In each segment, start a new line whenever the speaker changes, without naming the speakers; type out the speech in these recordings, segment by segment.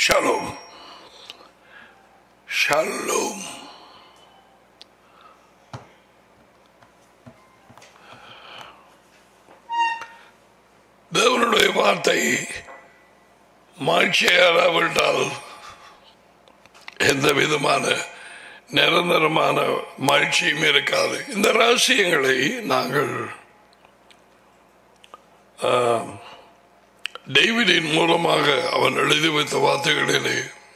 Shalom. Shalom. தேவனுடைய வார்த்தை மாட்சியாராவிட்டால் எந்த விதமான நிரந்தரமான மகிழ்ச்சியும் இருக்காது இந்த ரகசியங்களை நாங்கள் டேவிடின் மூலமாக அவன் எழுதி வைத்த வார்த்தைகளிலே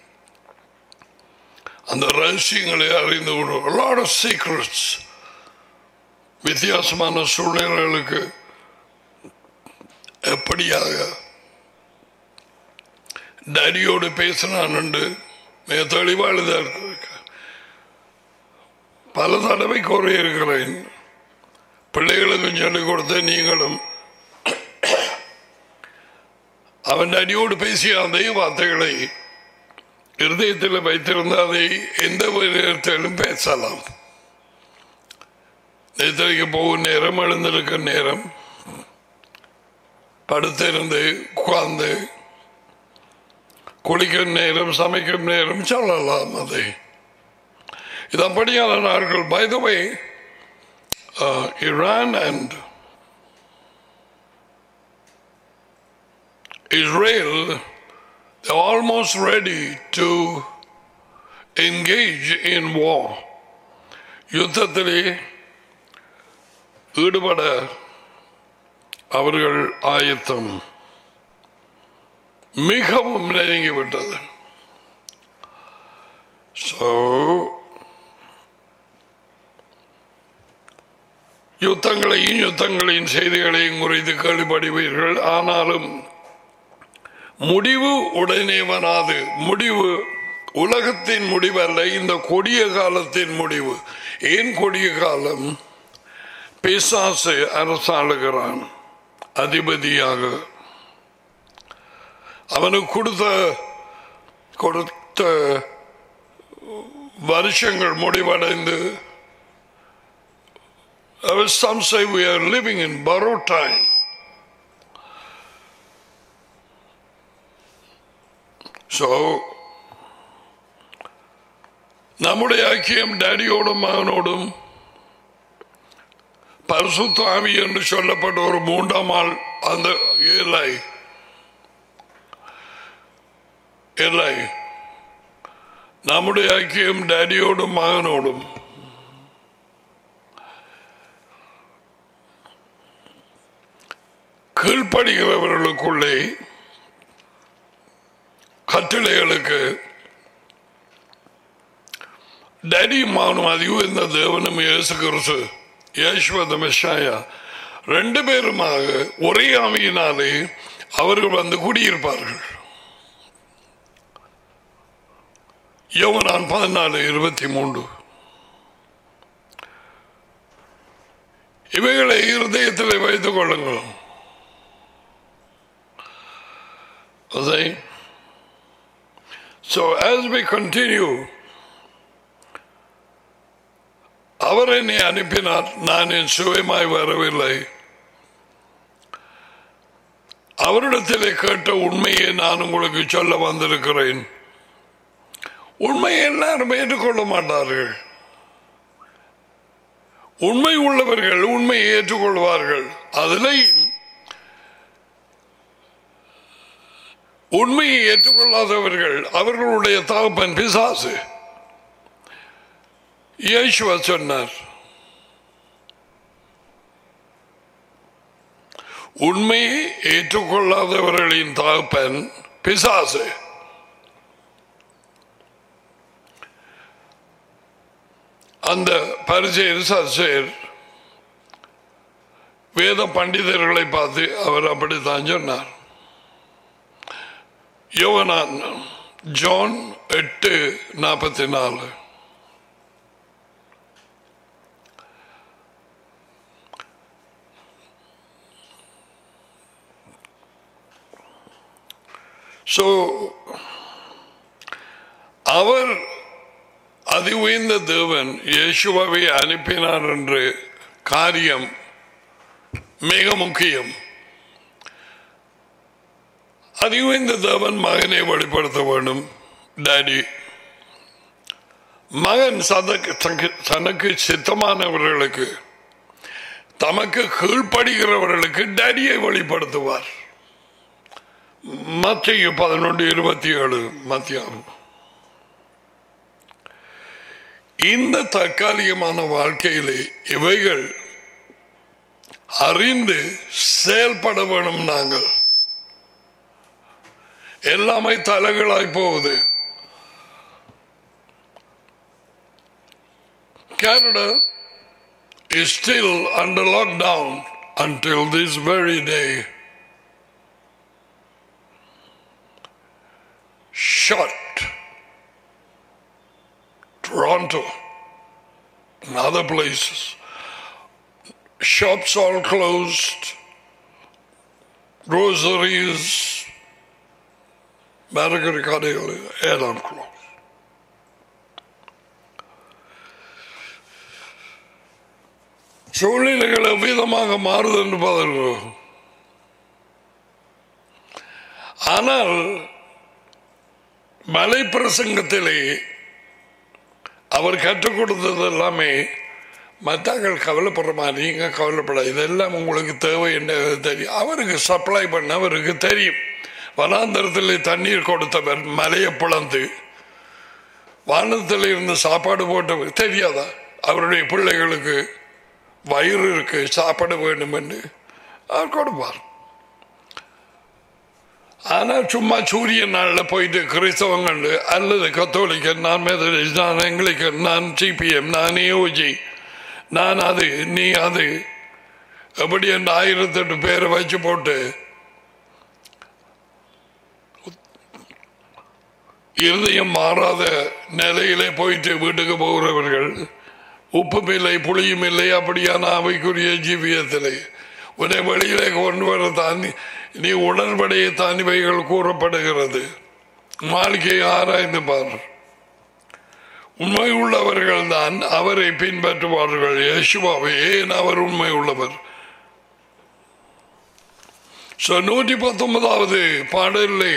அந்த ரகசியங்களை அறிந்து கொண்டு லாட் ஆஃப் சீக்ரெட்ஸ் வித்தியாசமான சூழ்நிலைகளுக்கு எப்படியாக டேடியோடு பேசினான் என்று மிக தெளிவாக எழுத பல தடவை கூறியிருக்கிறேன் பிள்ளைகளுக்கு சொல்லிக் கொடுத்த நீங்களும் அவன் அடியோடு பேசிய அதே வார்த்தைகளை இருதயத்தில் வைத்திருந்த அதை எந்த ஒரு நேரத்திலும் பேசலாம் நேத்திரைக்கு போகும் நேரம் எழுந்திருக்கும் நேரம் படுத்திருந்து உட்கார்ந்து குளிக்கும் நேரம் சமைக்கும் நேரம் சொல்லலாம் அதை இது அப்படியான நாட்கள் by the way Iran and Israel, they're almost ready to engage in war. யுத்தத்திலே ஈடுபட அவர்கள் ஆயத்தம் மிகவும் நெருங்கிவிட்டது ஸோ யுத்தங்களையும் யுத்தங்களின் செய்திகளையும் குறித்து கேள்விப்படுவீர்கள் ஆனாலும் முடிவு உடனே வராது முடிவு உலகத்தின் முடிவல்ல இந்த கொடிய காலத்தின் முடிவு ஏன் கொடிய காலம் பிசாசு அரசாளுகிறான் அதிபதியாக அவனுக்கு கொடுத்த கொடுத்த வருஷங்கள் முடிவடைந்து Some say we are living in borrowed time. So நம்முடைய ஐக்கியம் டேடியோடும் மகனோடும் பரிசுத்தாமி என்று சொல்லப்பட்ட ஒரு மூன்றாம் ஆள் அந்த இல்லை இல்லை நம்முடைய ஐக்கியம் டேடியோடும் மகனோடும் கீழ்ப்படுகிறவர்களுக்குள்ளே கட்டளைகளுக்கு டேடியுமானும் அதிகம் இந்த தேவனும் இயேசு கிறிஸ்து யேசுவத மெஷாயா ரெண்டு பேருமாக ஒரே ஆவியினாலே அவர்கள் வந்து குடியிருப்பார்கள் யோவனான் பதினாலு இருபத்தி மூன்று இவைகளை இருதயத்தில் வைத்துக் கொள்ளுங்கள் அதை So as we continue, அவர் என்னை அனுப்பினார் நான் என் சுயமாய் வரவில்லை அவரிடத்திலே கேட்ட உண்மையை நான் உங்களுக்கு சொல்ல வந்திருக்கிறேன் உண்மையை எல்லாரும் ஏற்றுக்கொள்ள மாட்டார்கள் உண்மை உள்ளவர்கள் உண்மையை ஏற்றுக்கொள்வார்கள் அதிலையும் உண்மையை ஏற்றுக்கொள்ளாதவர்கள் அவர்களுடைய தகப்பன் பிசாசு இயேசுவ சொன்னார் உண்மையை ஏற்றுக்கொள்ளாதவர்களின் தகப்பன் பிசாசு அந்த பரிசெயர் சர்ச்சையர் வேத பண்டிதர்களை பார்த்து அவர் அப்படித்தான் சொன்னார் யோவனான் ஜான் எட்டு நாற்பத்தி நாலு ஸோ அவர் அதி உயர்ந்த தேவன் இயேசுவாவை அனுப்பினார் என்று காரியம் மிக முக்கியம் அதிகம் இந்த தேவன் மகனை வெளிப்படுத்த வேண்டும் டாடி மகன் சதக்கு தனக்கு- தனக்கு சித்தமானவர்களுக்கு தமக்கு கீழ்ப்படுகிறவர்களுக்கு டேடியை வெளிப்படுத்துவார் மத்திய பதினொன்று இருபத்தி ஏழு மத்தியம் இந்த தற்காலிகமான வாழ்க்கையிலே இவைகள் அறிந்து செயல்பட வேணும் நாங்கள் எல்லாமே தலைகளாய் போகுது Canada is still under lockdown until this very day. Shut. Toronto and other places. Shops all closed. Groceries, Margaret எல்லாம் closed. சூழ்நிலைகள் எவ்விதமாக மாறுது என்று பார்க்கிறோம் ஆனால் மலை பிரசங்கத்திலே அவர் கற்றுக் கொடுத்தது எல்லாமே மற்றவர்கள் கவலைப்படுற மாதிரி நீங்க கவலைப்பட இதெல்லாம் உங்களுக்கு தேவை என்ன தெரியும் அவருக்கு சப்ளை பண்ண அவருக்கு தெரியும் வனாந்தரத்தில் தண்ணீர் கொடுத்தவர் மலையை பிளந்து வானத்தில் இருந்து சாப்பாடு போட்டவர் தெரியாதா அவருடைய பிள்ளைகளுக்கு வயிறு இருக்கு சாப்பிட வேண்டும் என்று அவர் கொடுப்பார் ஆனால் சும்மா சூரிய நாளில் போயிட்டு கிறிஸ்தவங்கள் அல்லது கத்தோலிக்க நான் மெதடிஸ்ட் நான் எங்களுக்கு நான் சிபிஎம் நான் ஏஓஜி நான் அது நீ அது எப்படி அந்த ஆயிரத்தெட்டு பேரை வச்சு போட்டு இருதயம் மாறாத நிலையிலே போயிட்டு வீட்டுக்கு போகிறவர்கள் உப்பும் இல்லை புளியும் இல்லை அப்படியான அவைக்குரிய ஜீவியத்திலே உன்னை வெளியிலே கொண்டு வர தாண்டி நீ உடன்படியை தாண்டிவைகள் கூறப்படுகிறது மாளிகையை ஆராய்ந்து பார் உண்மை உள்ளவர்கள் தான் அவரை பின்பற்றுவார்கள் யேசுவாவை ஏன் அவர் உண்மை உள்ளவர் So, நூற்றி பத்தொன்பதாவது பாடலில்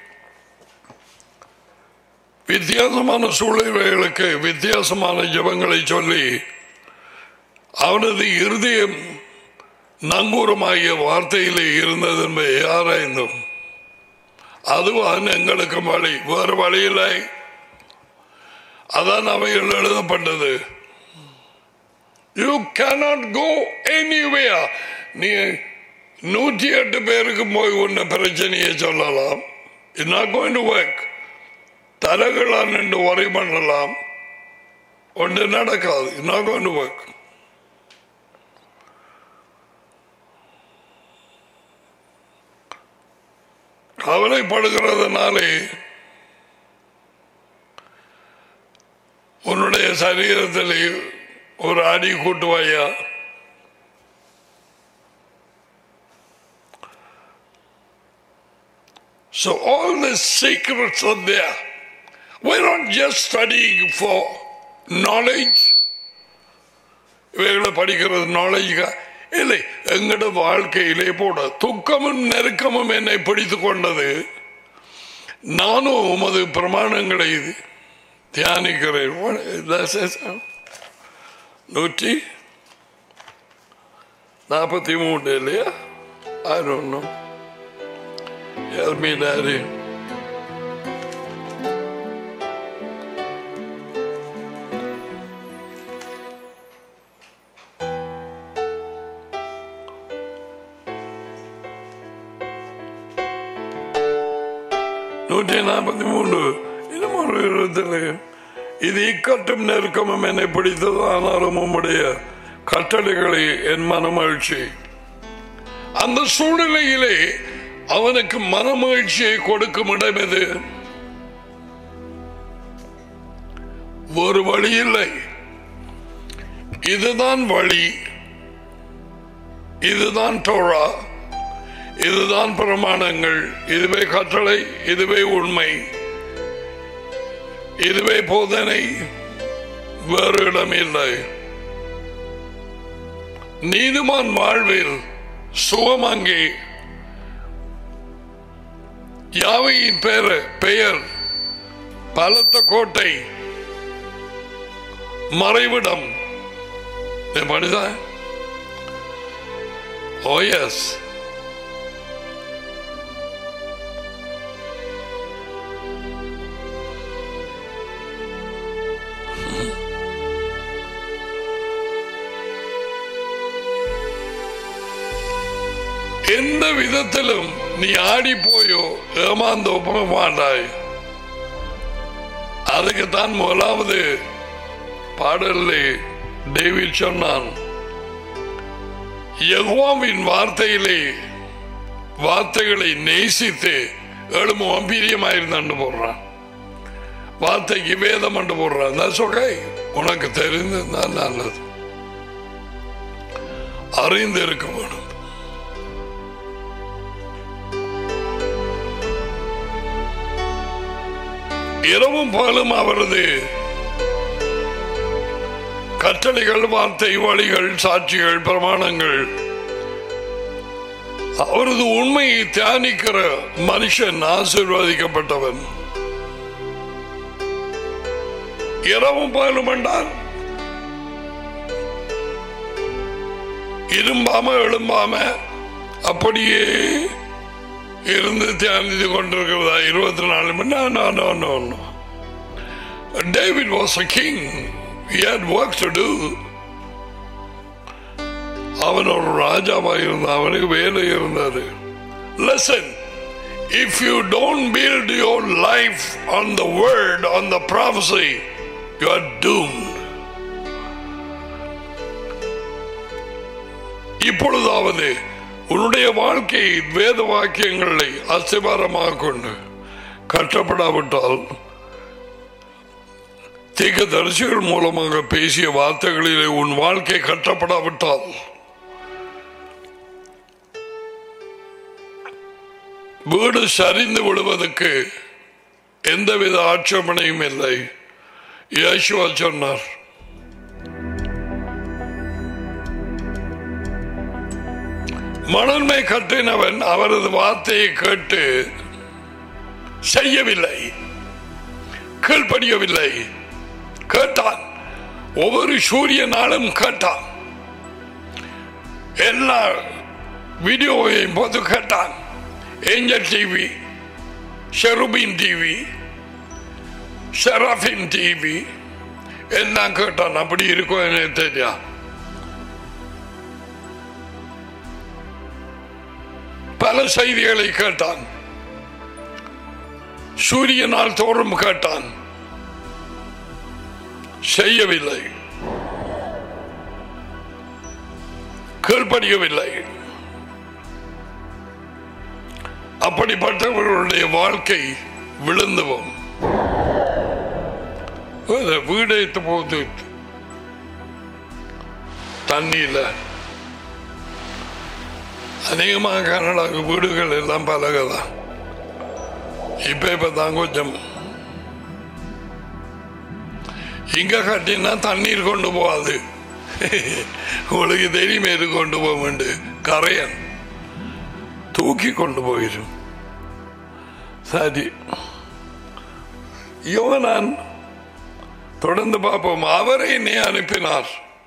வித்தியாசமான சூழ்நிலைகளுக்கு வித்தியாசமான ஜபங்களை சொல்லி அவனது இருதயம் நங்கூரமாகிய வார்த்தையிலே இருந்தது என்பதை ஆராய்ந்தோம் அதுவான் எங்களுக்கு வழி வேறு வழி இல்லை அதான் அவைகள் எழுதப்பட்டது யூ cannot கோ anywhere நீ நூற்றி எட்டு பேருக்கு போய் உன்ன பிரச்சனையை சொல்லலாம் it not going to work தலைகளா நின்று உரை பண்ணலாம் ஒன்று நடக்காது it not going to work கவலைப்படுகிறதுனாலே உன்னுடைய சரீரத்தில் ஒரு அடி கூட்டுவாயா So all the secrets are there. We're not just studying for knowledge. இவைகளை படிக்கிறது நாலேஜ் இல்லை எங்கட வாழ்க்கையிலே போட துக்கமும் நெருக்கமும் என்னை பிடித்து கொண்டது நானும் உமது பிரமாணங்களை தியானிக்கிறேன் What is that? நூற்றி நாற்பத்தி மூணு இல்லையா I don't know. Help me, Daddy. நூற்றி நாற்பத்தி மூன்று இன்னும் ஒரு விதத்தில் இது இக்கட்டும் நெருக்கமும் என்னை பிடித்தது ஆனாலும் உம்முடைய கட்டளைகளை என் மனமகிழ்ச்சி அந்த சூழ்நிலையிலே அவனுக்கு மனமகிழ்ச்சியை கொடுக்கும் இடம் எது ஒரு வழி இல்லை இதுதான் வழி இதுதான் டோரா இதுதான் பிரமாணங்கள் இதுவே கட்டளை இதுவே உண்மை இதுவே போதனை வேறு இடம் இல்லை நீதிமான் வாழ்வில் சுகம் அங்கே யாவையின் பேர் பெயர் பலத்த கோட்டை மறைவிடம் படிதா ஓ எஸ் எந்த விதத்திலும் நீ ஆடி போயோ ஏமாந்தோ போக மாட்டாய் அதுக்குத்தான் முதலாவது பாடலில் டேவிட் சொன்னான் யெகோவாவின் வார்த்தையிலே வார்த்தைகளை நேசித்து எழுமும் பிரியமாயிருந்தான்னு போடுறான் வார்த்தைக்கு வேதம் என்று போடுறான் that's okay. உனக்கு தெரிந்ததுதான் நல்லது அறிந்து இருக்க வேணும் இரவும் பகலும் அவரது கட்டளைகள் வார்த்தை வழிகள் சாட்சிகள் பிரமாணங்கள் அவரது உண்மையை தியானிக்கிற மனுஷன் ஆசீர்வதிக்கப்பட்டவன் இரவும் பகலும் என்றால் இரும்பாம எழும்பாம அப்படியே இருந்து தியானித்து கொண்டிருக்கிறதா இருபத்தி நாலு மணி நேரம் David was a king he had work to do அவன் ஒரு ராஜாவா இருந்தான் அவனுக்கு வேலை இருந்தது listen if you don't build your life on the word on the prophecy you are doomed இப்பொழுதாவது உன்னுடைய வாழ்க்கை வேத வாக்கியங்களை அஸ்திபாரமாக கொண்டு கட்டப்படாவிட்டால் தீக்க தரிசிகள் மூலமாக பேசிய வார்த்தைகளிலே உன் வாழ்க்கை கட்டப்படாவிட்டால் வீடு சரிந்து விடுவதற்கு எந்தவித ஆட்சேபனையும் இல்லை இயேசுவா சொன்னார் மணன்மை கட்டினவன் அவரது வார்த்தையை கேட்டு செய்யவில்லை கீழ்ப்படியவில்லை கேட்டான் ஒவ்வொரு சூரிய நாளும் கேட்டான் எல்லா வீடியோவையும் போது கேட்டான் angel TV cherubim TV seraphim TV எல்லாம் கேட்டான் அப்படி இருக்கும் எனக்கு தெரியா பல செய்திகளை கேட்டான் சூரிய நாள் தோறும் கேட்டான் செய்யவில்லை கீழ்ப்படியவில்லை அப்படிப்பட்டவர்களுடைய வாழ்க்கை விழுந்துவோம் வீடைத்து போது தண்ணியில அநேகமாக கனடாக்கு வீடுகள் எல்லாம் பழகதான் இப்ப இப்ப தான் கொஞ்சம் இங்க கட்டினா தண்ணீர் கொண்டு போகாது உங்களுக்கு தெரியுமே இது கொண்டு போக கரையன் தூக்கி கொண்டு போயிடும் சரி யோகனான் தொடர்ந்து பார்ப்போம் அவரை என்னை அனுப்பினார்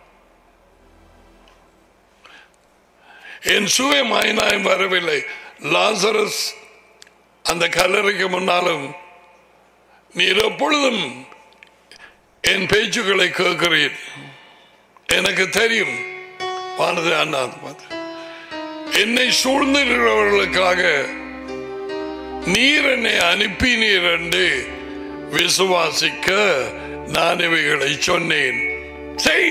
என் சுயமாய் நான் வரவில்லை லாசரஸ் அந்த கல்லறைக்கு முன்னாலும் நீர் எப்பொழுதும் என் பேச்சுக்களை கேட்கிறீர் எனக்கு தெரியும் வானது அண்ணா பார்த்து என்னை சூழ்ந்திருக்கிறவர்களுக்காக நீர் என்னை அனுப்பினீர் என்று விசுவாசிக்க நான் இவைகளை சொன்னேன் செய்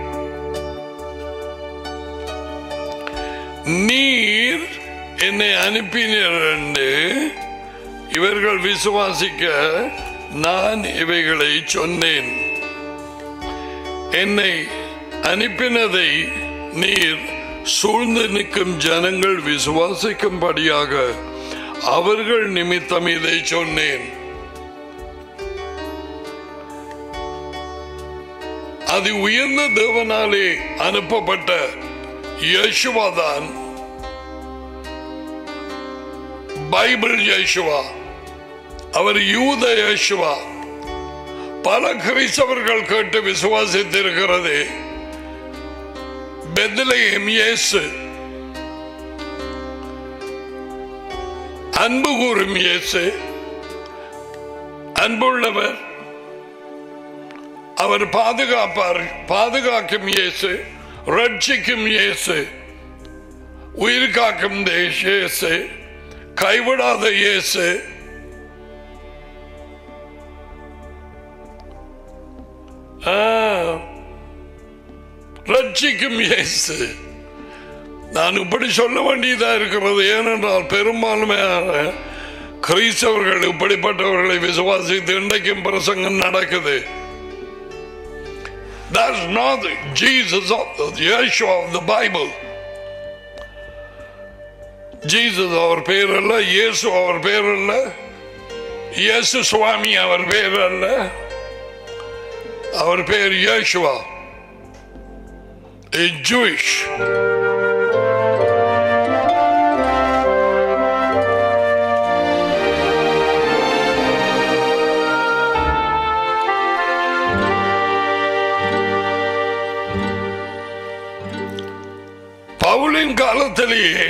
நீர் என்னை அனுப்பினீர் என்று இவர்கள் விசுவாசிக்க நான் இவைகளை சொன்னேன் என்னை அனுப்பினதை நீர் சூழ்ந்து நிற்கும் ஜனங்கள் விசுவாசிக்கும்படியாக அவர்கள் நிமித்தம் இதை சொன்னேன் அது உயர்ந்த தேவனாலே அனுப்பப்பட்ட யேசுவாதான் பைபிள் யேசுவா அவர் யூத யேசுவா பல கிறிஸ்தவர்கள் கேட்டு விசுவாசித்திருக்கிறது பெத்லஹேம் இயேசு அன்பு கூறும் இயேசு அன்புள்ளவர் அவர் பாதுகாப்பார் பாதுகாக்கும் இயேசு ரட்சிக்கும் இயேசு உயிர் காக்கும் தேச இயேசு கைவிடாத இயேசு ஆ, ரட்சிக்கும் இயேசு நான் இப்படி சொல்ல வேண்டியதா இருக்கிறது ஏனென்றால் பெரும்பான்மையான கிறிஸ்தவர்கள் இப்படிப்பட்டவர்களை விசுவாசித்து இன்றைக்கும் பிரசங்கம் நடக்குது That's not Jesus of the Yeshua of the Bible. Jesus அவர் பேர் அல்ல இயேசு அவர் பேர் அல்ல இயேசு சுவாமி அவர் பேர் அல்ல அவர் பேர் யேசுவா a Jewish பவுலின் காலத்திலேயே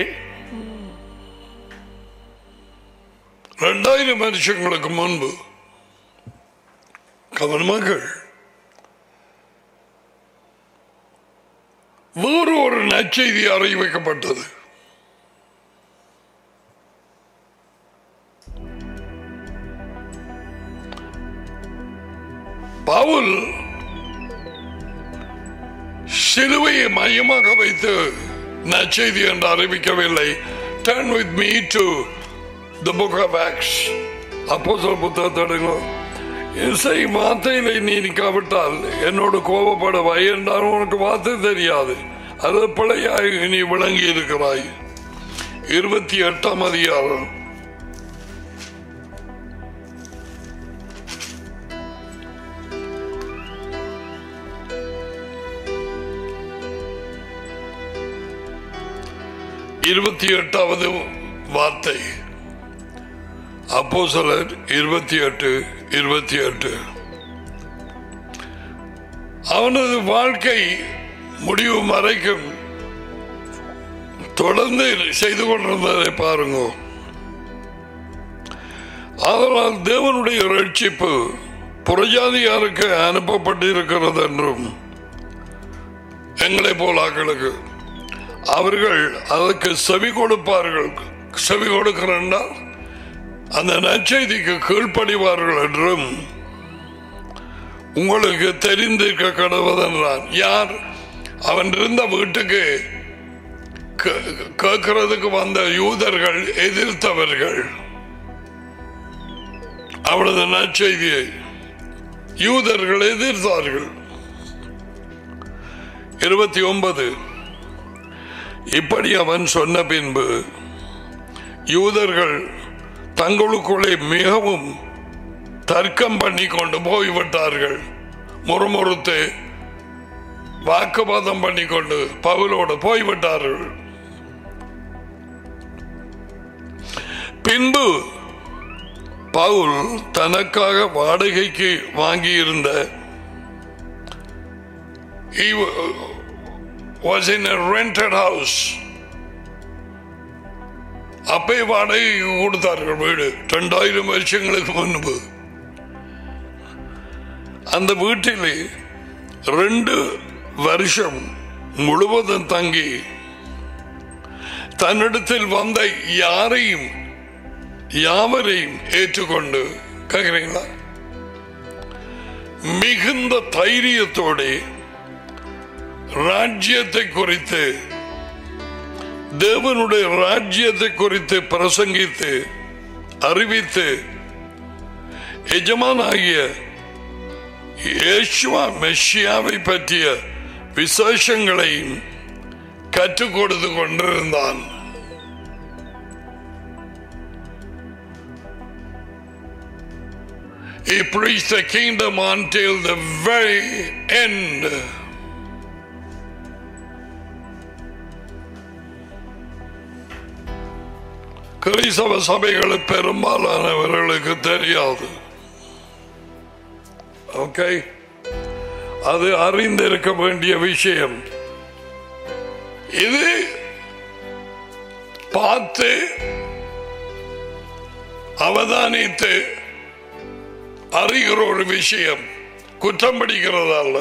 ரெண்டாயிரம் வருஷங்களுக்கு முன்பு கவனமாக்கள் வேறு ஒரு நற்செய்தி அறிவிக்கப்பட்டது பவுல் சிலுவையை மையமாக வைத்து நற்செய்தி என்று அறிவிக்கவில்லை turn with me to the book of acts அப்போ சொல் புத்தகத்தடுங்க இசை வார்த்தையில நீ நிற்காவிட்டால் என்னோட கோபப்படவா என்றால் உனக்கு வார்த்தை தெரியாது அது பிழையாய் நீ விளங்கி இருக்கிறாய் இருபத்தி எட்டாம் அதிகாரம் இருபத்தி எட்டாவது வார்த்தை அப்போ சிலர் இருபத்தி எட்டு இருபத்தி எட்டு அவனது வாழ்க்கை முடிவு மறைக்கும் தொடர்ந்து செய்து கொண்டிருந்ததை பாருங்க அதனால் தேவனுடைய ரட்சிப்பு புறஜாதியாருக்கு அனுப்பப்பட்டிருக்கிறது என்றும் எங்களை போலாக்களுக்கு அவர்கள் அதற்கு செவி கொடுப்பார்கள் செவி கொடுக்கிறா அந்த நற்செய்திக்கு கீழ்ப்படிவார்கள் என்றும் உங்களுக்கு தெரிந்திருக்க கடவுதென்றான் யார் அவன் இருந்த வீட்டுக்கு கே- கேட்கிறதுக்கு வந்த யூதர்கள் எதிர்த்தவர்கள் அவளது நற்செய்தியை யூதர்கள் எதிர்த்தார்கள் இருபத்தி ஒன்பது இப்படி அவன் சொன்ன பின்பு யூதர்கள் தங்களுக்குள்ளே மிகவும் தர்க்கம் பண்ணி கொண்டு போய்விட்டார்கள் முறுமுறுத்து வாக்குவாதம் பண்ணி கொண்டு பவுலோடு போய்விட்டார்கள் பின்பு பவுல் தனக்காக வாடகைக்கு வாங்கியிருந்த he was in a rented house அப்பே வாடகைக்கு கொடுத்தார்கள் வீடு ரெண்டாயிரம் வருஷங்களுக்கு முன்பு அந்த வீட்டிலே ரெண்டு வருஷம் முழுவதும் தங்கி தன்னிடத்தில் வந்த யாரையும் யாவரையும் ஏற்றுக்கொண்டு கேட்கிறீங்களா மிகுந்த தைரியத்தோடு ராஜ்யத்தை குறித்து தேவனுடைய ராஜ்யத்தை குறித்து பிரசங்கித்து அறிவித்து எஜமானாகிய இயேசுவா மெஷியாவை பற்றிய விசேஷங்களையும் கற்றுக் கொடுத்து கொண்டிருந்தான் He preached the kingdom until the very end. கிறிஸ்தவ சபைகள் பெரும்பாலானவர்களுக்கு தெரியாது ஓகே அது அறிந்திருக்க வேண்டிய விஷயம் இது பார்த்து அவதானித்து அறிகிற ஒரு விஷயம் குற்றம் பிடிக்கிறதல்ல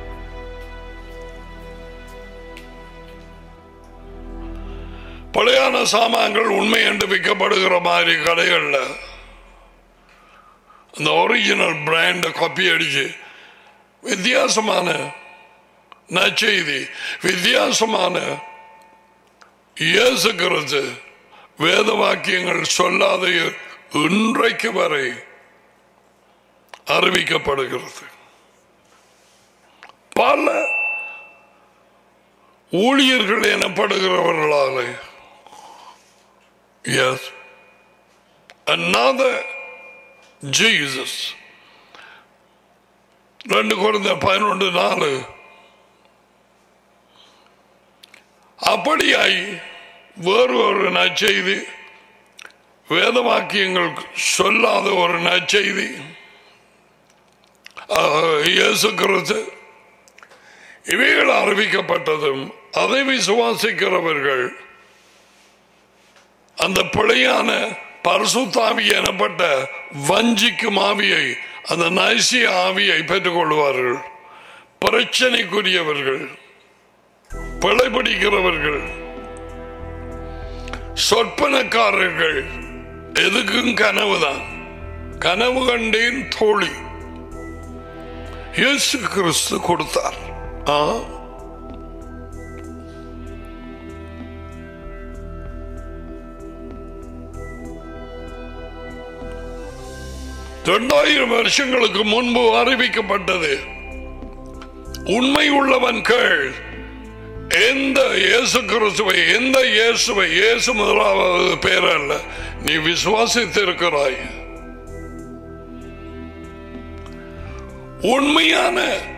பழையான சாமான்கள் உண்மை என்று விற்கப்படுகிற மாதிரி கடைகள்ல அந்த ஒரிஜினல் பிராண்ட காப்பி அடிச்சு வித்தியாசமான நற்செய்தி வித்தியாசமான இயேசுகிறது வேத வாக்கியங்கள் சொல்லாத இன்றைக்கு வரை அறிவிக்கப்படுகிறது பல ஊழியர்கள் எனப்படுகிறவர்களாலே எஸ் another Jesus ரெண்டு குறைந்த பதினொன்று நாலு அப்படியாய் வேறு ஒரு நற்செய்தி வேத வாக்கியங்கள் சொல்லாத ஒரு நற்செய்தி ஆஹ், இயேசு கிறிஸ்து இவைகள் அறிவிக்கப்பட்டதும் அதை விசுவாசிக்கிறவர்கள் அந்த பிழையான பரிசுத்தாவி எனப்பட்ட வஞ்சிக்கும் ஆவியை அந்த நைசிய ஆவியை பெற்றுக் கொள்வார்கள் பிரச்சனைக்குரியவர்கள் பிழைபிடிக்கிறவர்கள் சொற்பனக்காரர்கள் எதுக்கும் கனவுதான் கனவு கண்டேன் தோழி இயேசு கிறிஸ்து கொடுத்தார் ஆ இரண்டாயிரம் வருஷங்களுக்கு முன்பு அறிவிக்கப்பட்டது உண்மை உள்ளவன் கேள் எந்த இயேசு கிறிஸ்துவை எந்த இயேசுவை இயேசு முதலாவது பேர் அல்ல நீ விசுவாசித்திருக்கிறாய் உண்மையான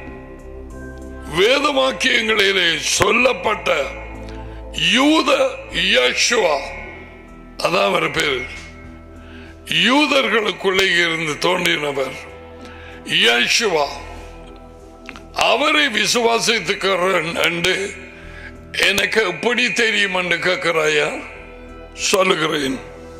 வேத வாக்கியங்களிலே சொல்லப்பட்ட யூத யேசுவா அதான் அவர் பேர் யூதர்களுக்குள்ளே இருந்து தோன்றினவர் யேசுவா அவரை விசுவாசித்துக்கிறேன் என்று எனக்கு எப்படி தெரியும் என்று கேட்கிறாயா சொல்லுகிறேன்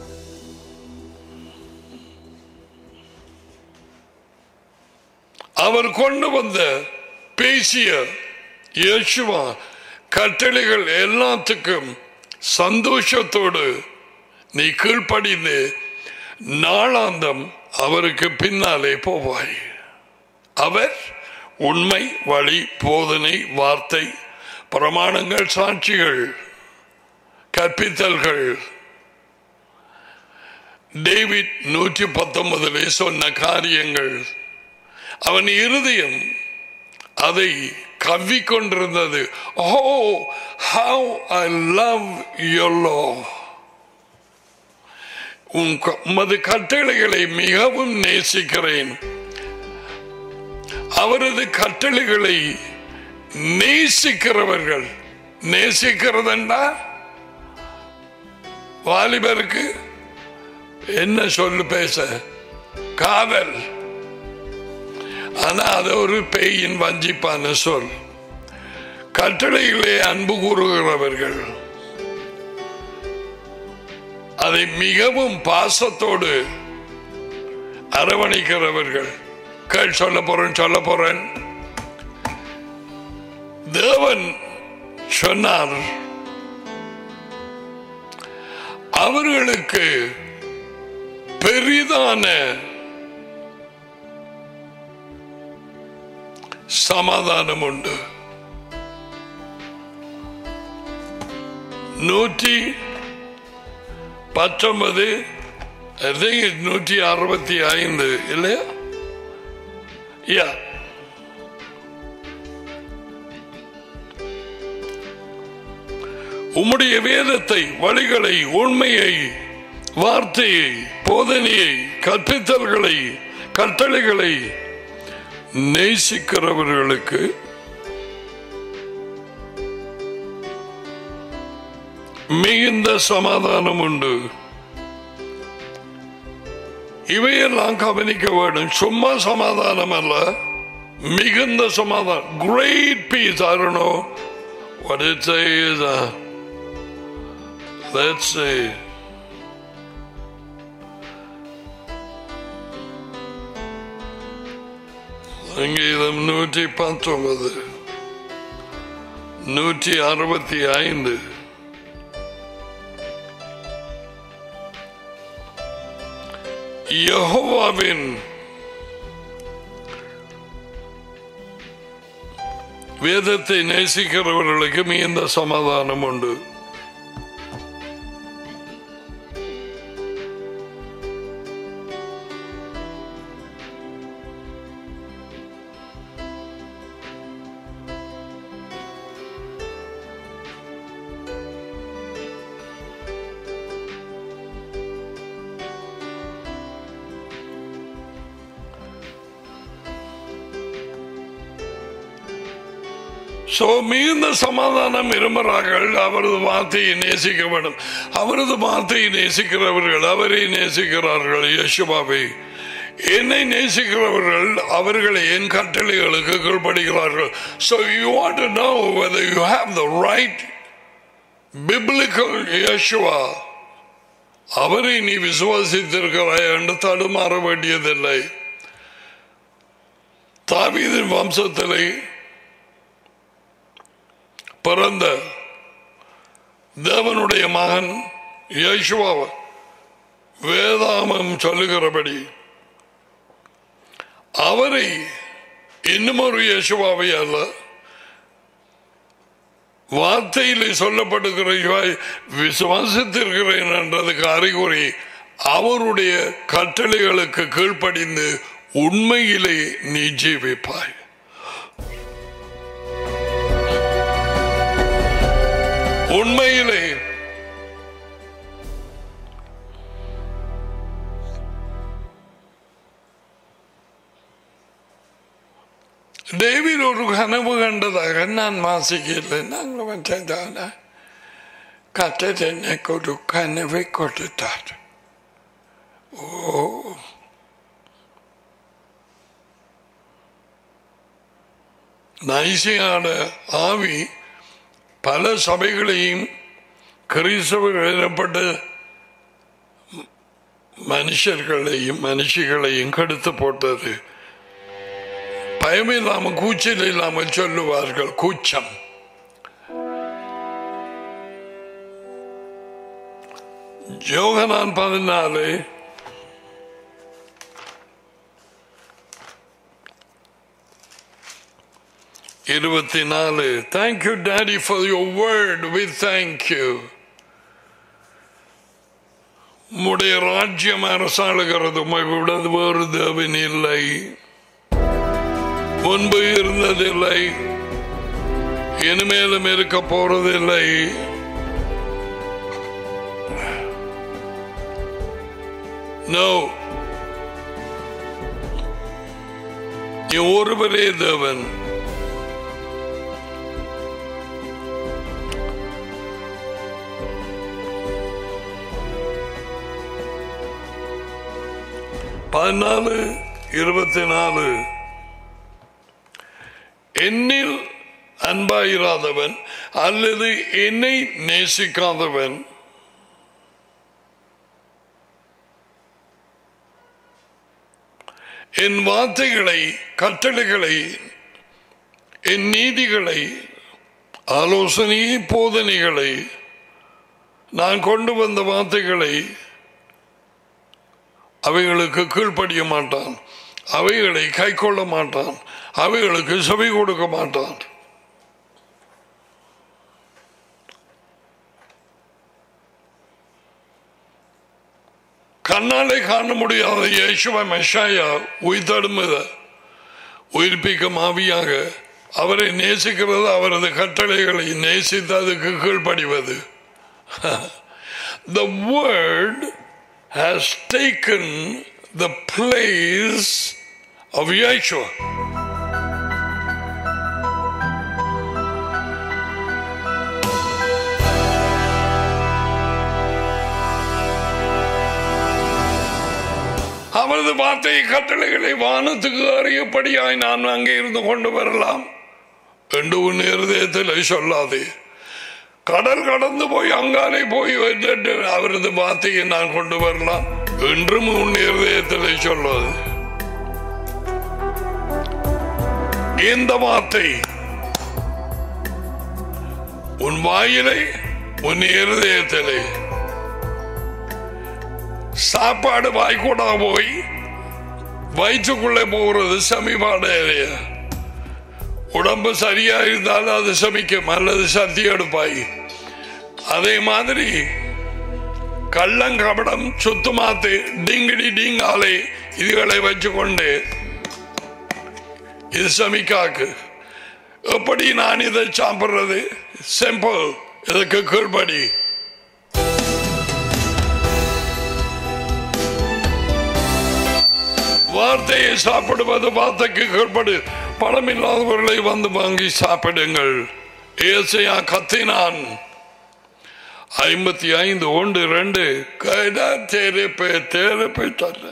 அவர் கொண்டு வந்த பேசிய இயேசுவா கட்டளைகள் எல்லாத்துக்கும் சந்தோஷத்தோடு நீ கீழ்ப்படிந்து நாளாந்தம் அவருக்கு பின்னாலே போவாய் அவர் உண்மை வழி போதனை வார்த்தை பிரமாணங்கள் சாட்சிகள் கற்பித்தல்கள் டேவிட் நூற்றி பத்தொன்பதிலே சொன்ன காரியங்கள் அவன் இருதயம் அதை கவ்விக்கொண்டிருந்தது ஓ ஹவ் ஐ லவ் யொல்லோ உன் க- உமது கட்டளைகளை மிகவும் நேசிக்கிறேன் அவரது கட்டளைகளை நேசிக்கிறவர்கள் நேசிக்கிறதுண்டா வாலிபருக்கு என்ன சொல்லு பேச காதல் ஆனா அது ஒரு பேயின் வஞ்சிப்பான சொல் கட்டளைகளே அன்பு கூறுகிறவர்கள் அதை மிகவும் பாசத்தோடு அரவணைக்கிறவர்கள் கேள் சொல்ல போறேன் சொல்ல போறேன் தேவன் சொன்னார் அவர்களுக்கு பெரிதான சமாதானம் உண்டு நூற்றி பத்தொன்பது I think it's நூற்றி அறுபத்தி ஐந்து இல்லையா யா உம்முடைய வேதத்தை வழிகளை உண்மையை வார்த்தையை போதனையை கற்பித்தல்களை கட்டளைகளை நேசிக்கிறவர்களுக்கு மிகுந்த சமாதானம் உண்டு இவையெல்லாம் கவனிக்க வேண்டும் சும்மா சமாதானம் அல்ல மிகுந்த சமாதானம் great peace I don't know what it says uh, let's see சங்கீதம் நூற்றி பத்தொன்பது நூற்றி அறுபத்தி ஐந்து யெகோவாவின் வேதத்தை நேசிக்கிறவர்களுக்கு மிகுந்த சமாதானம் உண்டு சோ மிகுந்த சமாதானம் விரும்புகிறார்கள் அவரது வார்த்தையை நேசிக்க வேண்டும் அவரது வார்த்தையை நேசிக்கிறவர்கள் அவரை நேசிக்கிறார்கள் யசுபாவை என்னை நேசிக்கிறவர்கள் அவர்களை என் கட்டளைகளுக்கு கீழ்ப்படுகிறார்கள் so you want to know whether you have the right biblical Yeshua அவரை நீ விசுவாசித்திருக்கிறாய் என்று தடுமாற வேண்டியதில்லை தாவீதின் வம்சத்திலே பிறந்த தேவனுடைய மகன் யேசுவா வேதாமம் சொல்லுகிறபடி அவரை இன்னும் ஒரு யேசுவாவை அல்ல வார்த்தையிலே சொல்லப்படுகிற இவாய் விசுவாசித்திருக்கிறேன் என்றதுக்கு அறிகுறி அவருடைய கட்டளைகளுக்கு கீழ்ப்படிந்து உண்மையிலே நீ ஜீவிப்பாய் உண்மையிலே டேவிட் ஒரு கனவு கண்டதாக நான் வாசிக்கல நாங்கள் வந்ததான கத்தர் எனக்கு ஒரு கனவை கொடுத்தார் ஓ நைசியான ஆவி பல சபைகளையும் கிறிஸ்தவர்கள் எனப்பட்ட மனுஷர்களையும் மனுஷிகளையும் கெடுத்து போட்டது பயமில்லாமல் கூச்சல் இல்லாமல் சொல்லுவார்கள் கூச்சம் யோகனான் பதினாலு இருபத்தி நாலு thank you daddy for your word with thank you உம்முடைய ராஜ்யம் அரசாளுகிறது உம்மை விட வேறு தேவன் இல்லை முன்பு இருந்ததில்லை இனிமேலும் இருக்க போறதில்லை நோ நீ ஒருவரே தேவன் பதினாலு இருபத்தி நாலு என்னில் அன்பாயிராதவன் அல்லது என்னை நேசிக்காதவன் என் வார்த்தைகளை கட்டளைகளை என் நீதிகளை ஆலோசனையை போதனைகளை நான் கொண்டு வந்த வார்த்தைகளை அவைகளுக்கு கீழ்ப்படிய மாட்டான் அவைகளை கை கொள்ள மாட்டான் அவைகளுக்கு செவி கொடுக்க மாட்டான் கண்ணாலே காண முடியாத இயேசுவ மெஷாயா உயிர்த்தெழும்புத உயிர்ப்பிக்கும் ஆவியாக அவரை நேசிக்கிறது அவரது கட்டளைகளை நேசித்து அதுக்கு கீழ்ப்படிவது The word has taken the place of Yeshua. அவரது வார்த்தை கட்டளைகளை வானத்துக்கு அறியப்படியாய் நான் அங்கே இருந்து கொண்டு வரலாம் என்று உன் இருதயத்தில் சொல்லாதே கடல் கடந்து போய் அங்காலே போய் வந்துட்டு அவரது வார்த்தையை நான் கொண்டு வரலாம் என்றும் உன் இருதயத்தில் சொல்லாது இந்த வார்த்தை உன் வாயிலை உன் இருதயத்திலே சாப்பாடு வாய்க்கூடா போய் வயிற்றுக்குள்ளே போகிறது சமீபான ஏரியா உடம்பு சரியா இருந்தாலும் அது சமிக்கும் அல்லது சக்தி எடுப்பாய் அதே மாதிரி கள்ளங்கபடம் சுத்தமாத்து டிங்கிடி டிங்காலை இதுகளை வச்சுக்கொண்டு இது சமிக்காக்கு எப்படி நான் இதை சாப்பிடுறது சிம்பிள் இதுக்கு கீழ்படி வார்த்தையை சாப்பிடுவது வார்த்தைக்கு கீழ்படு பணம் இல்லாதவர்களை வந்து வாங்கி சாப்பிடுங்கள் ஏசையா கத்தினான் ஐம்பத்தி ஐந்து ஒன்று ரெண்டு கைடா தேரப்பே தேரப்பே தர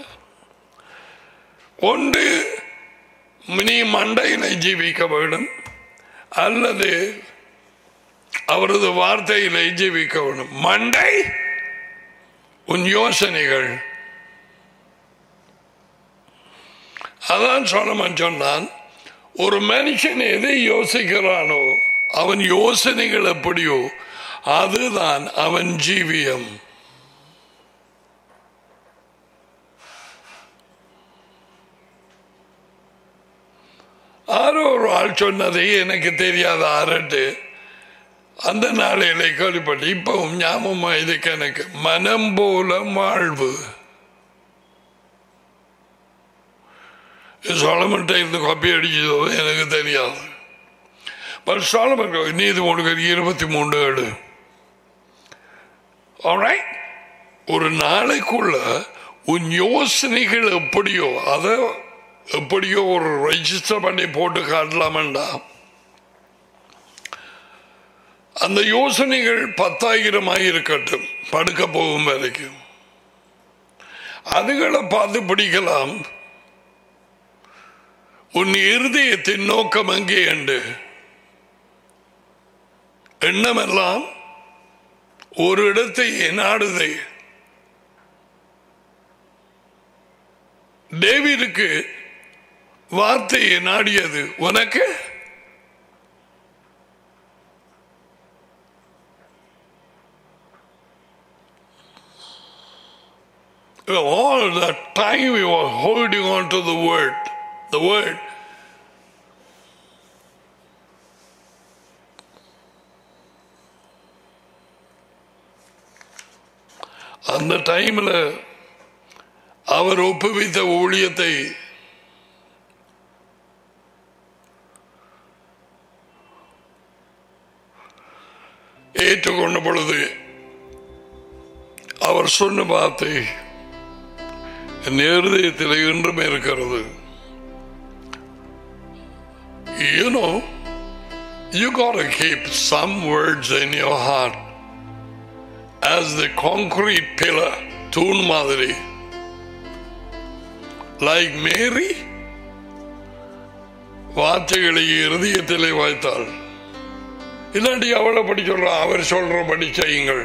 ஒன்று நீ மண்டையில ஜீவிக்க வேண்டும் அல்லது அவரது வார்த்தையிலே ஜீவிக்க வேண்டும் மண்டை உன் யோசனைகள் அதான் சொன்னவன் சொன்னான் ஒரு மனுஷன் எதை யோசிக்கிறானோ அவன் யோசனைகள் எப்படியோ அதுதான் அவன் ஜீவியம் ஆரோ ஒரு ஆள் சொன்னதை எனக்கு தெரியாத ஆரட்டு அந்த நாளையில கேள்விப்பட்டு இப்பவும் ஞாபகமா இதுக்கு எனக்கு மனம் போல வாழ்வு சோழமன்ட்ட இருந்து காப்பி அடிச்சதோ எனக்கு தெரியாது பட் சோழமன் நீதி மூணு இருபத்தி மூணு ஏழு Alright? ஒரு நாளைக்குள்ள உன் யோசனைகள் எப்படியோ அதை எப்படியோ ஒரு ரெஜிஸ்டர் பண்ணி போட்டு காட்டலாமண்டா அந்த யோசனைகள் பத்தாயிரமாக இருக்கட்டும் படுக்க போகும் வரைக்கும் அதுகளை பார்த்து பிடிக்கலாம் உன் இருதயத்தின் நோக்கம் எங்கே என்று எண்ணமெல்லாம் ஒரு இடத்தை நாடுதை டேவிடுக்கு வார்த்தையை நாடியது உனக்கு all the time we were holding on to the word the word அந்த டைம்ல அவர் ஒப்புவித்த ஊழியத்தை ஏற்றுக்கொண்ட பொழுது அவர் சொன்ன வார்த்தை என் இருதயத்தில் இன்றும் இருக்கிறது You know, you gotta keep some words in your heart as the concrete pillar, தூண் மாதிரி லைக் மேரி வார்த்தைகளை இருதயத்திலே வைத்தாள் இல்லாட்டி அவளை படி சொல்ற அவர் சொல்றபடி செய்யுங்கள்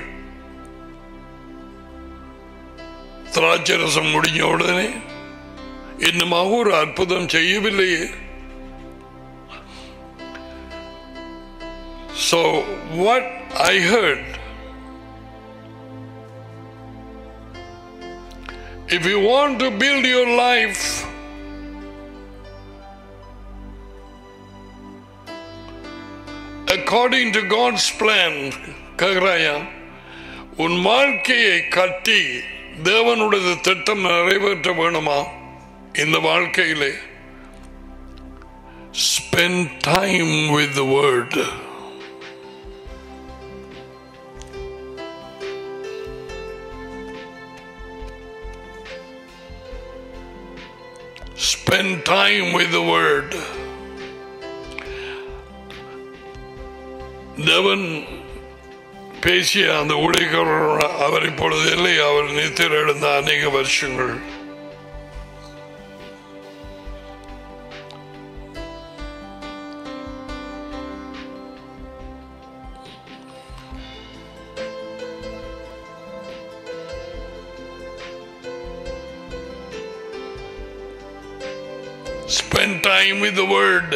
திராட்சரசம் முடிஞ்ச உடனே இன்னுமாக ஒரு அற்புதம் செய்யவில்லையே So, what I heard, if you want to build your life, according to God's plan, ககராயா உன் வாழ்க்கையை கட்டி தேவனுடைய திட்டம் நிறைவேற்ற வேணுமா இந்த வாழ்க்கையிலே spend time with the word spend time with the word தேவன் பேசிய அந்த ஊழியக்காரர் அவர் இப்பொழுது இல்லை அவர் நித்திர எழுந்த அநேக வருஷங்கள் Spend time with the word.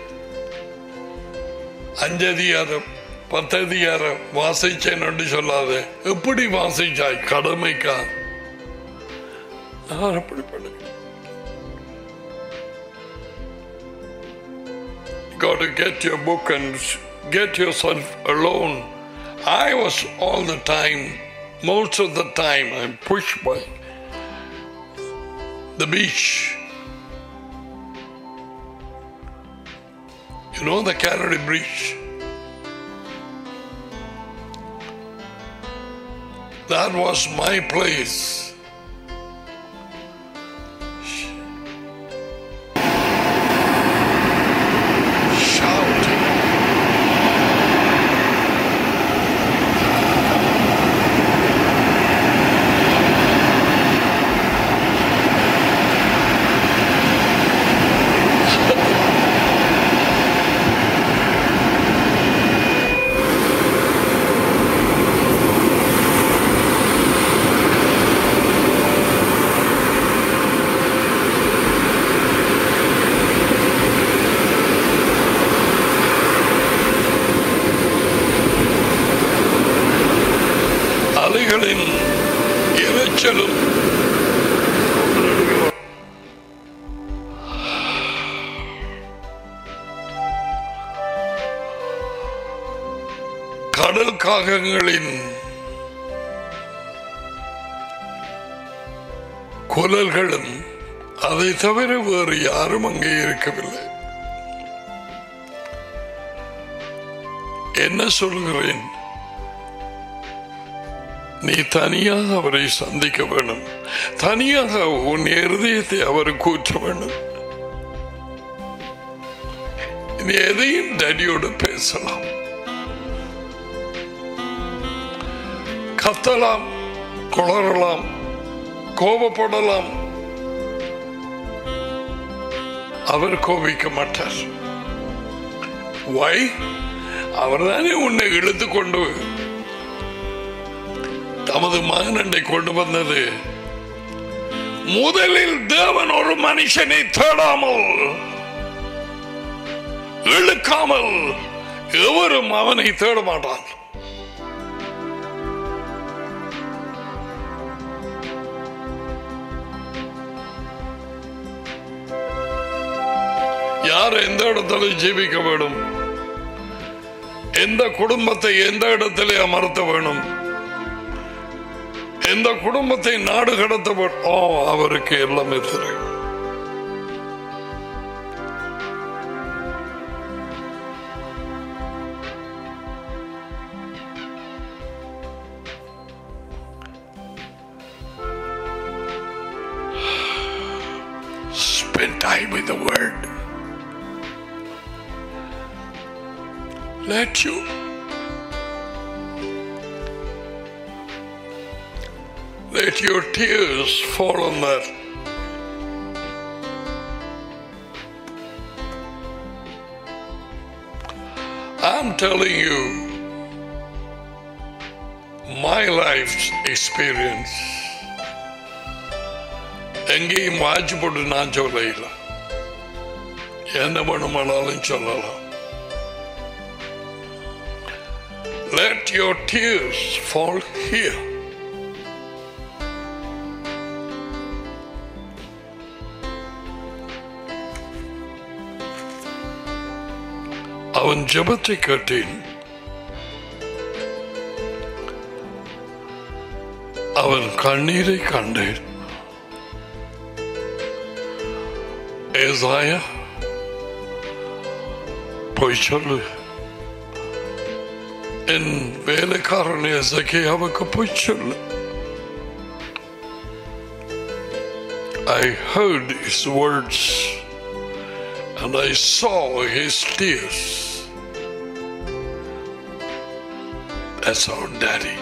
அஞ்சதிகாரம் பத்ததிகாரம் வாசிச்சேன் என்று சொல்லாத எப்படி வாசிச்சாய் கடமைக்கா நான் அப்படி பண்ண got to get your book and get yourself alone. I was all the time, most of the time, I'm pushed by the beach. You know the Kennedy Bridge? That was my place. Shouting. அலைகளின் இரைச்சலும் கடல் காகங்களின் குரல்களும் அதை தவிர வேறு யாரும் அங்கே இருக்கவில்லை என்ன சொல்கிறேன் நீ தனியாக அவரை சந்திக்க வேண்டும் தனியாக உன் இருதயத்தை அவருக்கு ஊற்ற வேண்டும் நீ எதையும் டடியோடு பேசலாம் கத்தலாம் குளறலாம் கோபப்படலாம் அவர் கோபிக்க மாட்டார் வை அவர் தானே உன்னை இழுத்து கொண்டு தமது மகனண்டை கொண்டு வந்தது முதலில் தேவன் ஒரு மனுஷனை தேடாமல் இழுக்காமல் எவரும் அவனை தேட மாட்டான் யார் எந்த இடத்துல ஜீவிக்க வேண்டும் எந்த குடும்பத்தை எந்த இடத்திலே அமர்த்த வேணும் எந்த குடும்பத்தை நாடு கடத்த வே- ஓ அவருக்கு எல்லாமே தெரியும் Spend time with the word. Let you let your tears fall on that. I'm telling you my life's experience. எங்கேயும் வாட்சி போட்டு நான் சொல்ல இல்லை என்ன பண்ணுமானாலும் சொல்லலாம் Let your tears fall here. அவன் ஜெபத்தை கேட்டேன் அவன் கண்ணீரை கண்டேன் ஏசாயா போய் சொல்லு என் வேலைக்காரன் எசகியாவுக்கு போய் சொல்லு I heard his words and I saw his tears. That's our daddy.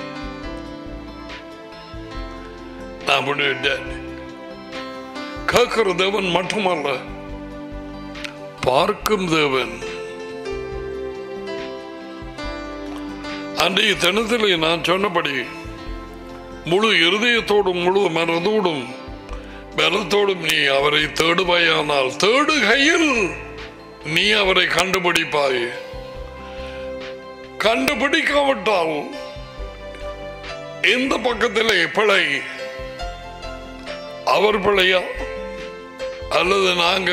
நம்முடைய daddy. கேட்கிற தேவன் மட்டுமல்ல பார்க்கும் தேவன் அன்றைய தினத்திலே நான் சொன்னபடி முழு இருதயத்தோடும் முழு மனதோடும் பலத்தோடும் நீ அவரை தேடுவாயானால் தேடுகையில் நீ அவரை கண்டுபிடிப்பாய் கண்டுபிடிக்காவிட்டால் எந்த பக்கத்திலே பிழை அவர் பிழையா அல்லது நாங்க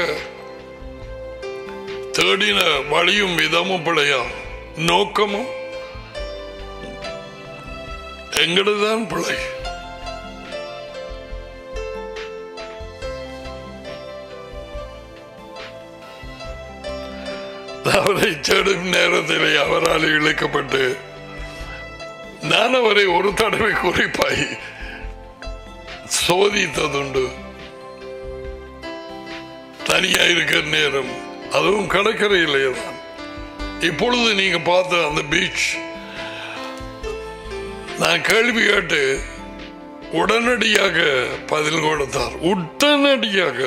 தேடின வழியும் விதமும் பிழையா நோக்கமும் எங்கடுதான் பிழை அவரை தேடும் நேரத்திலே அவரால் இழுக்கப்பட்டு நான் அவரை ஒரு தடவை குறிப்பாய் சோதித்ததுண்டு தனியா இருக்கிற நேரம் அதுவும் கடற்கரையிலே தான் இப்பொழுது நீங்க பார்த்த அந்த பீச் நான் கேள்வி கேட்டு உடனடியாக பதில் கொடுத்தார் உடனடியாக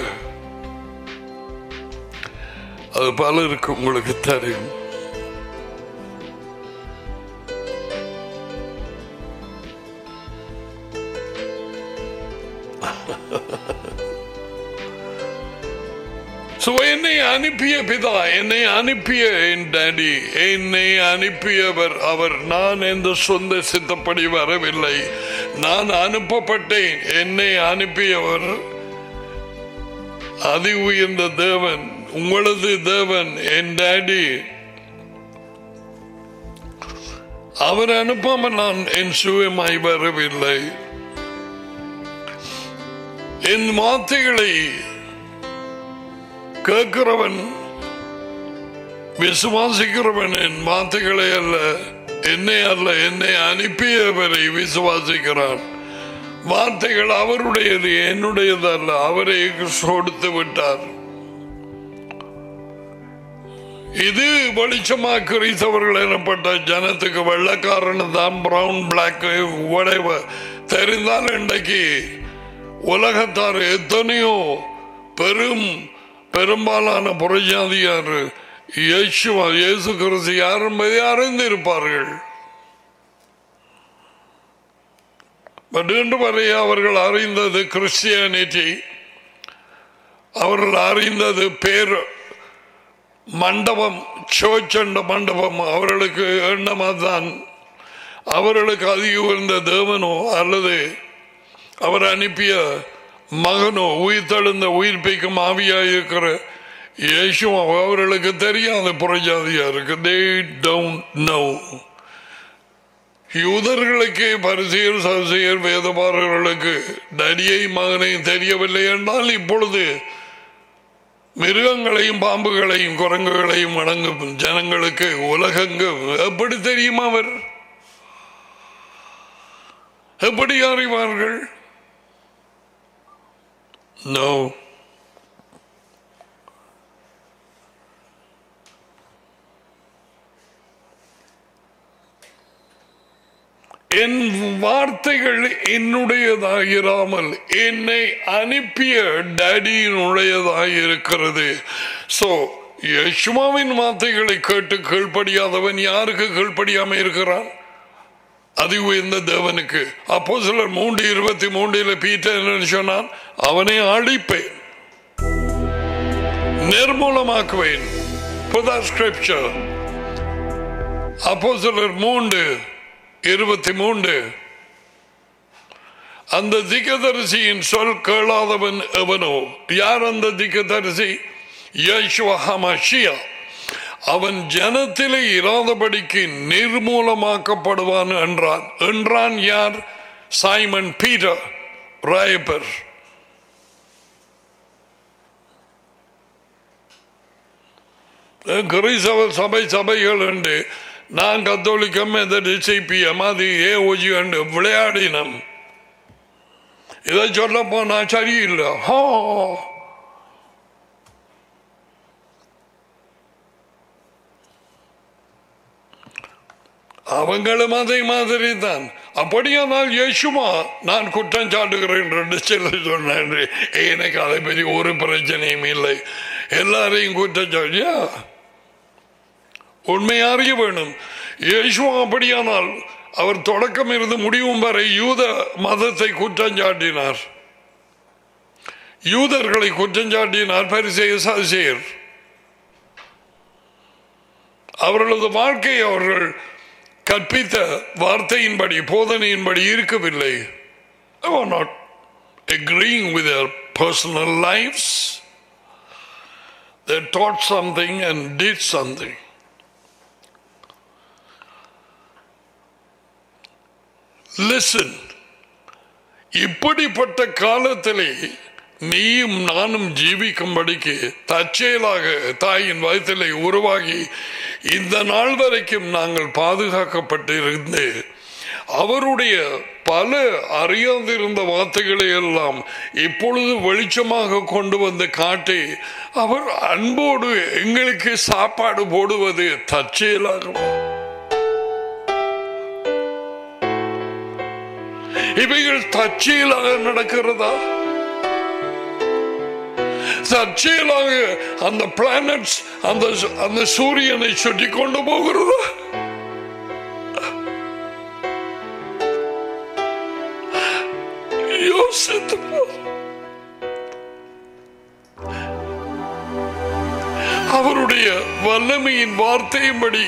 அது பலருக்கு உங்களுக்கு தெரியும் So, என்னை அனுப்பிய பிதா என்னை அனுப்பிய என் டாடி என்னை அனுப்பியவர் அவர் நான் எந்த சொந்த சித்தப்படி வரவில்லை நான் அனுப்பப்பட்டேன் என்னை அனுப்பியவர் அதி உயர்ந்த தேவன் உங்களது தேவன் என் டாடி அவர் அனுப்பாம நான் என் சுயமாய் வரவில்லை என் வார்த்தைகளை கேட்கிறவன் விசுவாசிக்கிறவன் என் வார்த்தைகளை அல்ல என்னை அல்ல என்னை அனுப்பியவரை விசுவாசிக்கிறான் வார்த்தைகள் அவருடையது என்னுடையது அல்ல அவரை கொடுத்து விட்டார் இது வெளிச்சமா கிறிஸ்தவர்கள் எனப்பட்ட ஜனத்துக்கு வெள்ளக்காரன் தான் பிரவுன் பிளாக் உடைவ தெரிந்தால் இன்றைக்கு உலகத்தார் எத்தனையோ பெரும் பெரும்பாலான புறஜாதியார் இயேசுவா இயேசு கிறிஸ்து யார் என்பதை அறிந்திருப்பார்கள் பட் இன்று வரை அவர்கள் அறிந்தது கிறிஸ்டியானிட்டி அவர்கள் அறிந்தது பேர் மண்டபம் சர்ச் என்ற மண்டபம் அவர்களுக்கு எண்ணமாதான் அவர்களுக்கு அதிக உயர்ந்த தேவனோ அல்லது அவர் அனுப்பிய மகனோ உயிர்த்தெழுந்த உயிர்ப்பிக்கும் ஆவியாயிருக்கிற இயேசு அவர்களுக்கு தெரியாத புறஜாதியாருக்கு தே டோன்ட் நோ யூதர்களுக்கு பரிசெயர் சசியர் வேதபாரர்களுக்கு நரியை மகனையும் தெரியவில்லை என்றால் இப்பொழுது மிருகங்களையும் பாம்புகளையும் குரங்குகளையும் வணங்கும் ஜனங்களுக்கு உலகங்கும் எப்படி தெரியும் அவர் எப்படி அறிவார்கள் நோ என் வார்த்தைகள் என்னுடையதாகிராமல் என்னை அனுப்பிய டேடியினுடையதாக இருக்கிறது சோ யசுமாவின் வார்த்தைகளை கேட்டு கீழ்ப்படியாதவன் யாருக்கு கீழ்ப்படியாம இருக்கிறான் அது உயர்ந்த தேவனுக்கு அப்போ சிலர் மூன்று இருபத்தி மூன்றில் பீட்டர் சொன்னான் அவனை அழிப்பேன் நிர்மூலமாக்குவேன் புதா ஸ்கிரிப்சர் அப்போ சிலர் மூன்று இருபத்தி மூன்று அந்த திகதரிசியின் சொல் கேளாதவன் எவனோ யார் அந்த திகதரிசி யஷ்வஹமஷியா அவன் ஜனத்திலே இராதபடிக்கு நிர்மூலமாக்கப்படுவான் என்றான் என்றான் யார் சைமன் பீட்டர் ராயப்பர் கிறிஸ்தவ சபை சபைகள் உண்டு நான் கத்தோலிக்கம் சிபிஎம் அது ஏ ஓஜி உண்டு விளையாடினம் இதை சொல்ல போனா சரியில்லை ஹோ அவங்களும் அதே மாதிரி தான் அப்படியானால் யேசுமா நான் குற்றம் சாட்டுகிறேன் என்று சில சொன்னேன் எனக்கு அதை பற்றி ஒரு பிரச்சனையும் இல்லை எல்லாரையும் குற்றம் சாட்டியா உண்மை அறிய வேணும் இயேசுவா அப்படியானால் அவர் தொடக்கம் இருந்து முடிவும் வரை யூத மதத்தை குற்றம் சாட்டினார் யூதர்களை குற்றஞ்சாட்டினார் பரிசெய சாசியர் அவர்களது வாழ்க்கை அவர்கள் கற்பித்த வார்த்தையின்படி போதனையின்படி இருக்கவில்லை They were not agreeing with their personal lives. They taught something and did something. Listen. இப்படிப்பட்ட காலத்திலே நீயும் நானும் ஜீவிக்கும்படிக்கு தற்செயலாக தாயின் வயத்திலே உருவாகி இந்த நாள் வரைக்கும் நாங்கள் பாதுகாக்கப்பட்டிருந்து அவருடைய பல அறியாதிருந்த வார்த்தைகளை எல்லாம் இப்பொழுது வெளிச்சமாக கொண்டு வந்து காட்டி அவர் அன்போடு எங்களுக்கு சாப்பாடு போடுவது தற்செயலாகுமா இவைகள் தற்செயலாக நடக்கிறதா தற்செயலாக அந்த பிளானட்ஸ் அந்த அந்த சூரியனை சுற்றி கொண்டு போகிறதா யோசித்து பார். அவருடைய வல்லமையின் வார்த்தையின்படி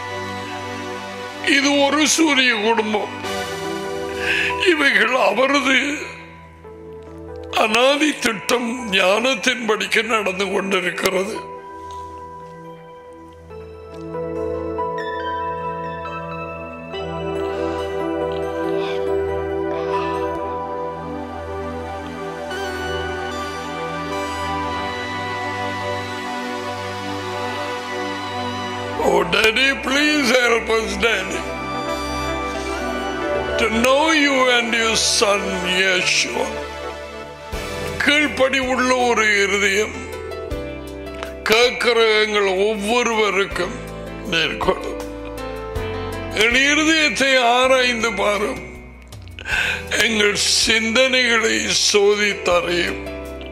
இது ஒரு சூரிய குடும்பம் இவைகள் அவரது அனாதி திட்டம் ஞானத்தின்படிக்கு நடந்து கொண்டிருக்கிறது Oh, Daddy, please help us, Daddy. To know you and your son, Yeshua. கீழ்ப்படி உள்ள ஒரு இருதயம் கேட்கிற எங்கள் ஒவ்வொருவருக்கும் நேர்கொள்ளும் என் இருதயத்தை ஆராய்ந்து பாரும் எங்கள் சிந்தனைகளை சோதித்தறையும்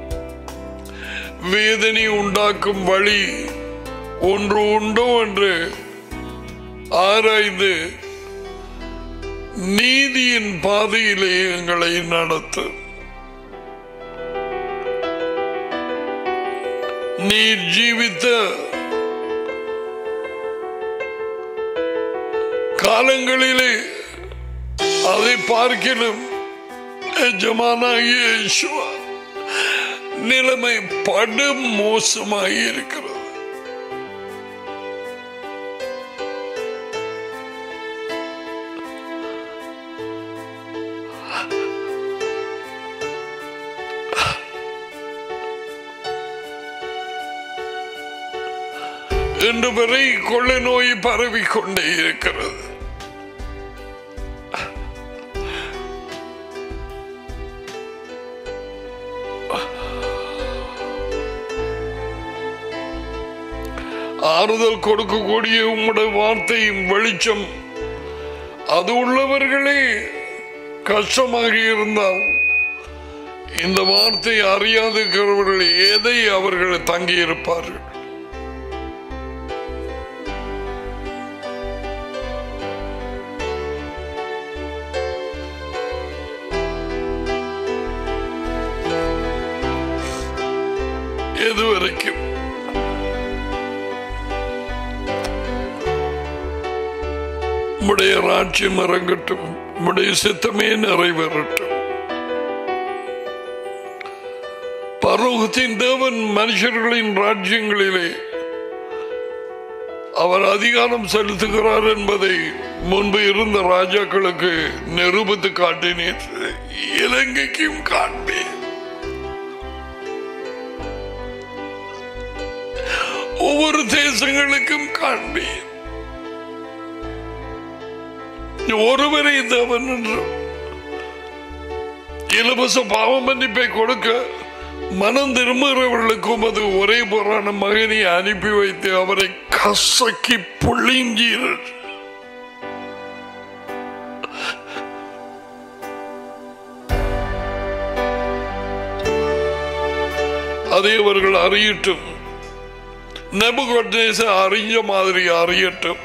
வேதனை உண்டாக்கும் வழி ஒன்று உண்டோ என்று ஆராய்ந்து நீதியின் பாதையிலே எங்களை நடத்தும் நீர் ஜீவித்த காலங்களிலே அதை பார்க்கிலும் எஜமானாகிய இயேசுவா நிலைமை படும் மோசமாகி இருக்கிறது இன்று வரை கொள்ளை நோய் பரவிக் கொண்டே இருக்கிறது ஆறுதல் கொடுக்கக்கூடிய உம்முடைய வார்த்தையும் வெளிச்சம் அது உள்ளவர்களே கஷ்டமாக இருந்தால் இந்த வார்த்தை அறியாதிருக்கிறவர்கள் எதை அவர்கள் தங்கியிருப்பார்கள் எதுவரைக்கும் உம்முடைய ராட்சியம் இறங்கட்டும் உம்முடைய சித்தமே நிறைவேறட்டும் பரலோகத்தின் தேவன் மனுஷர்களின் ராஜ்யங்களிலே அவர் அதிகாரம் செலுத்துகிறார் என்பதை முன்பு இருந்த ராஜாக்களுக்கு நிரூபித்து காட்டினேன் இலங்கைக்கும் காண்பேன் ஒவ்வொரு தேசங்களுக்கும் காண்பேன் ஒருவரை தேவன் என்று இலவச பாவ மன்னிப்பை கொடுக்க மனம் திரும்புகிறவர்களுக்கும் அது ஒரே புறான மகனை அனுப்பி வைத்து அவரை கசக்கி புள்ளிஞ்சீர்கள் அதை அவர்கள் அறியட்டும் நெபுகொட்நேச அறிஞ்ச மாதிரி அறியட்டும்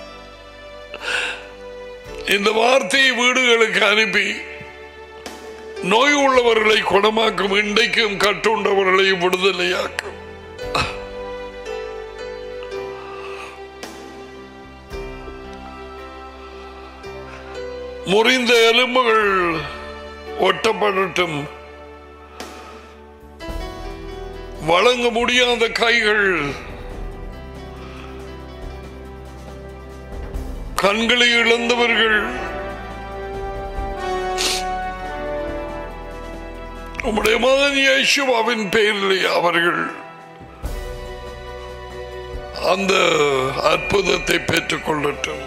இந்த வார்த்தையை வீடுகளுக்கு அனுப்பி நோய் உள்ளவர்களை குணமாக்கும் இன்றைக்கும் கட்டுண்டவர்களை விடுதலையாக்கும் முறிந்த எலும்புகள் ஒட்டப்படட்டும் வழங்க முடியாத கைகள் கண்களை இழந்தவர்கள் உம்முடைய மகன் இயேசுவாவின் பெயரிலே அவர்கள் அந்த அற்புதத்தை பெற்றுக் கொள்ளட்டும்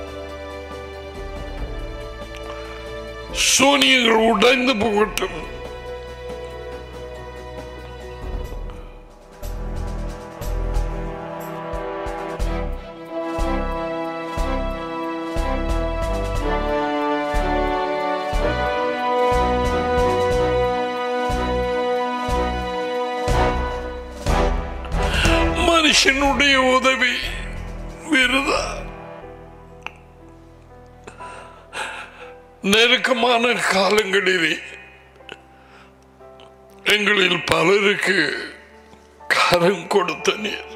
சூனியங்கள் உடைந்து போகட்டும் மனுஷனுடைய உதவி விருதா நெருக்கமான காலங்களிலே எங்களில் பலருக்கு கரம் கொடுத்த நீர்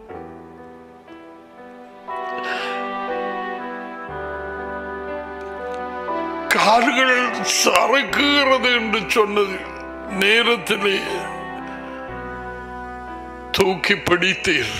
கார்கள் சறுக்குகிறது என்று சொன்னது நேரத்திலே தூக்கி பிடித்தீர்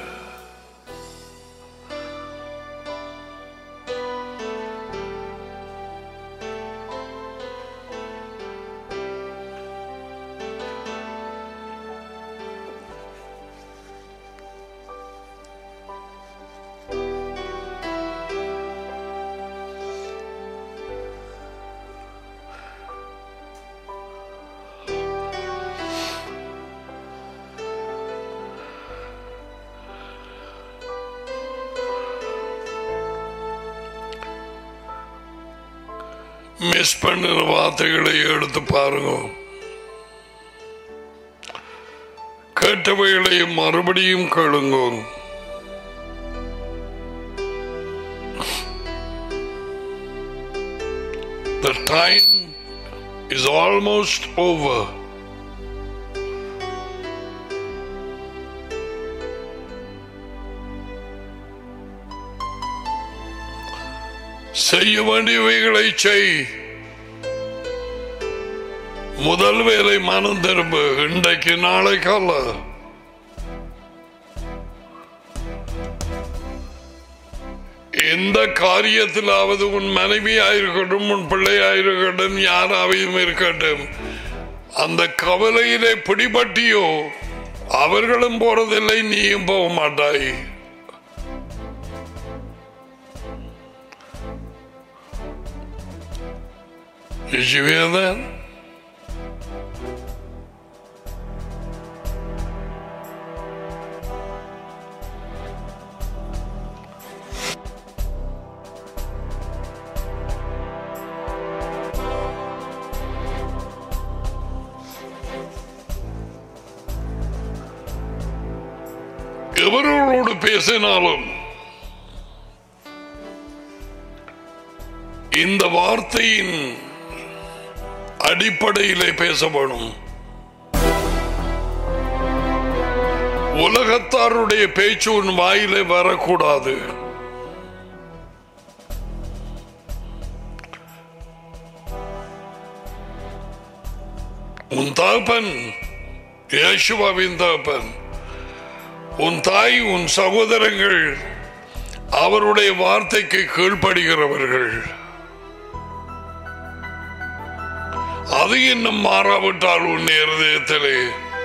மிஸ் பண்ணின வார்த்தைகளை எடுத்து பாருங்க கேட்டவைகளை மறுபடியும் கேளுங்க The time is almost over. செய்ய வேண்டியவைகளை செய் முதல் வேலை மனம் திரும்பு இன்றைக்கு நாளைக்கு அல்ல எந்த காரியத்திலாவது உன் மனைவியாயிருக்கட்டும் உன் பிள்ளையாயிருக்கட்டும் யாராவையும் இருக்கட்டும் அந்த கவலையிலே பிடிபட்டியோ அவர்களும் போறதில்லை நீயும் போக மாட்டாய் Did you hear that? எவர்களோடு பேசினாலும் இந்த வார்த்தையின் அடிப்படையிலே பேசப்படும் உலகத்தாருடைய பேச்சு உன் வாயிலே வரக்கூடாது உன் தகப்பன் யேசுவாவின் தகப்பன் உன் தாய் உன் சகோதரங்கள் அவருடைய வார்த்தைக்கு கீழ்ப்படுகிறவர்கள் அது இன்னும் மாறாவிட்டால் உன் இருதயத்திலே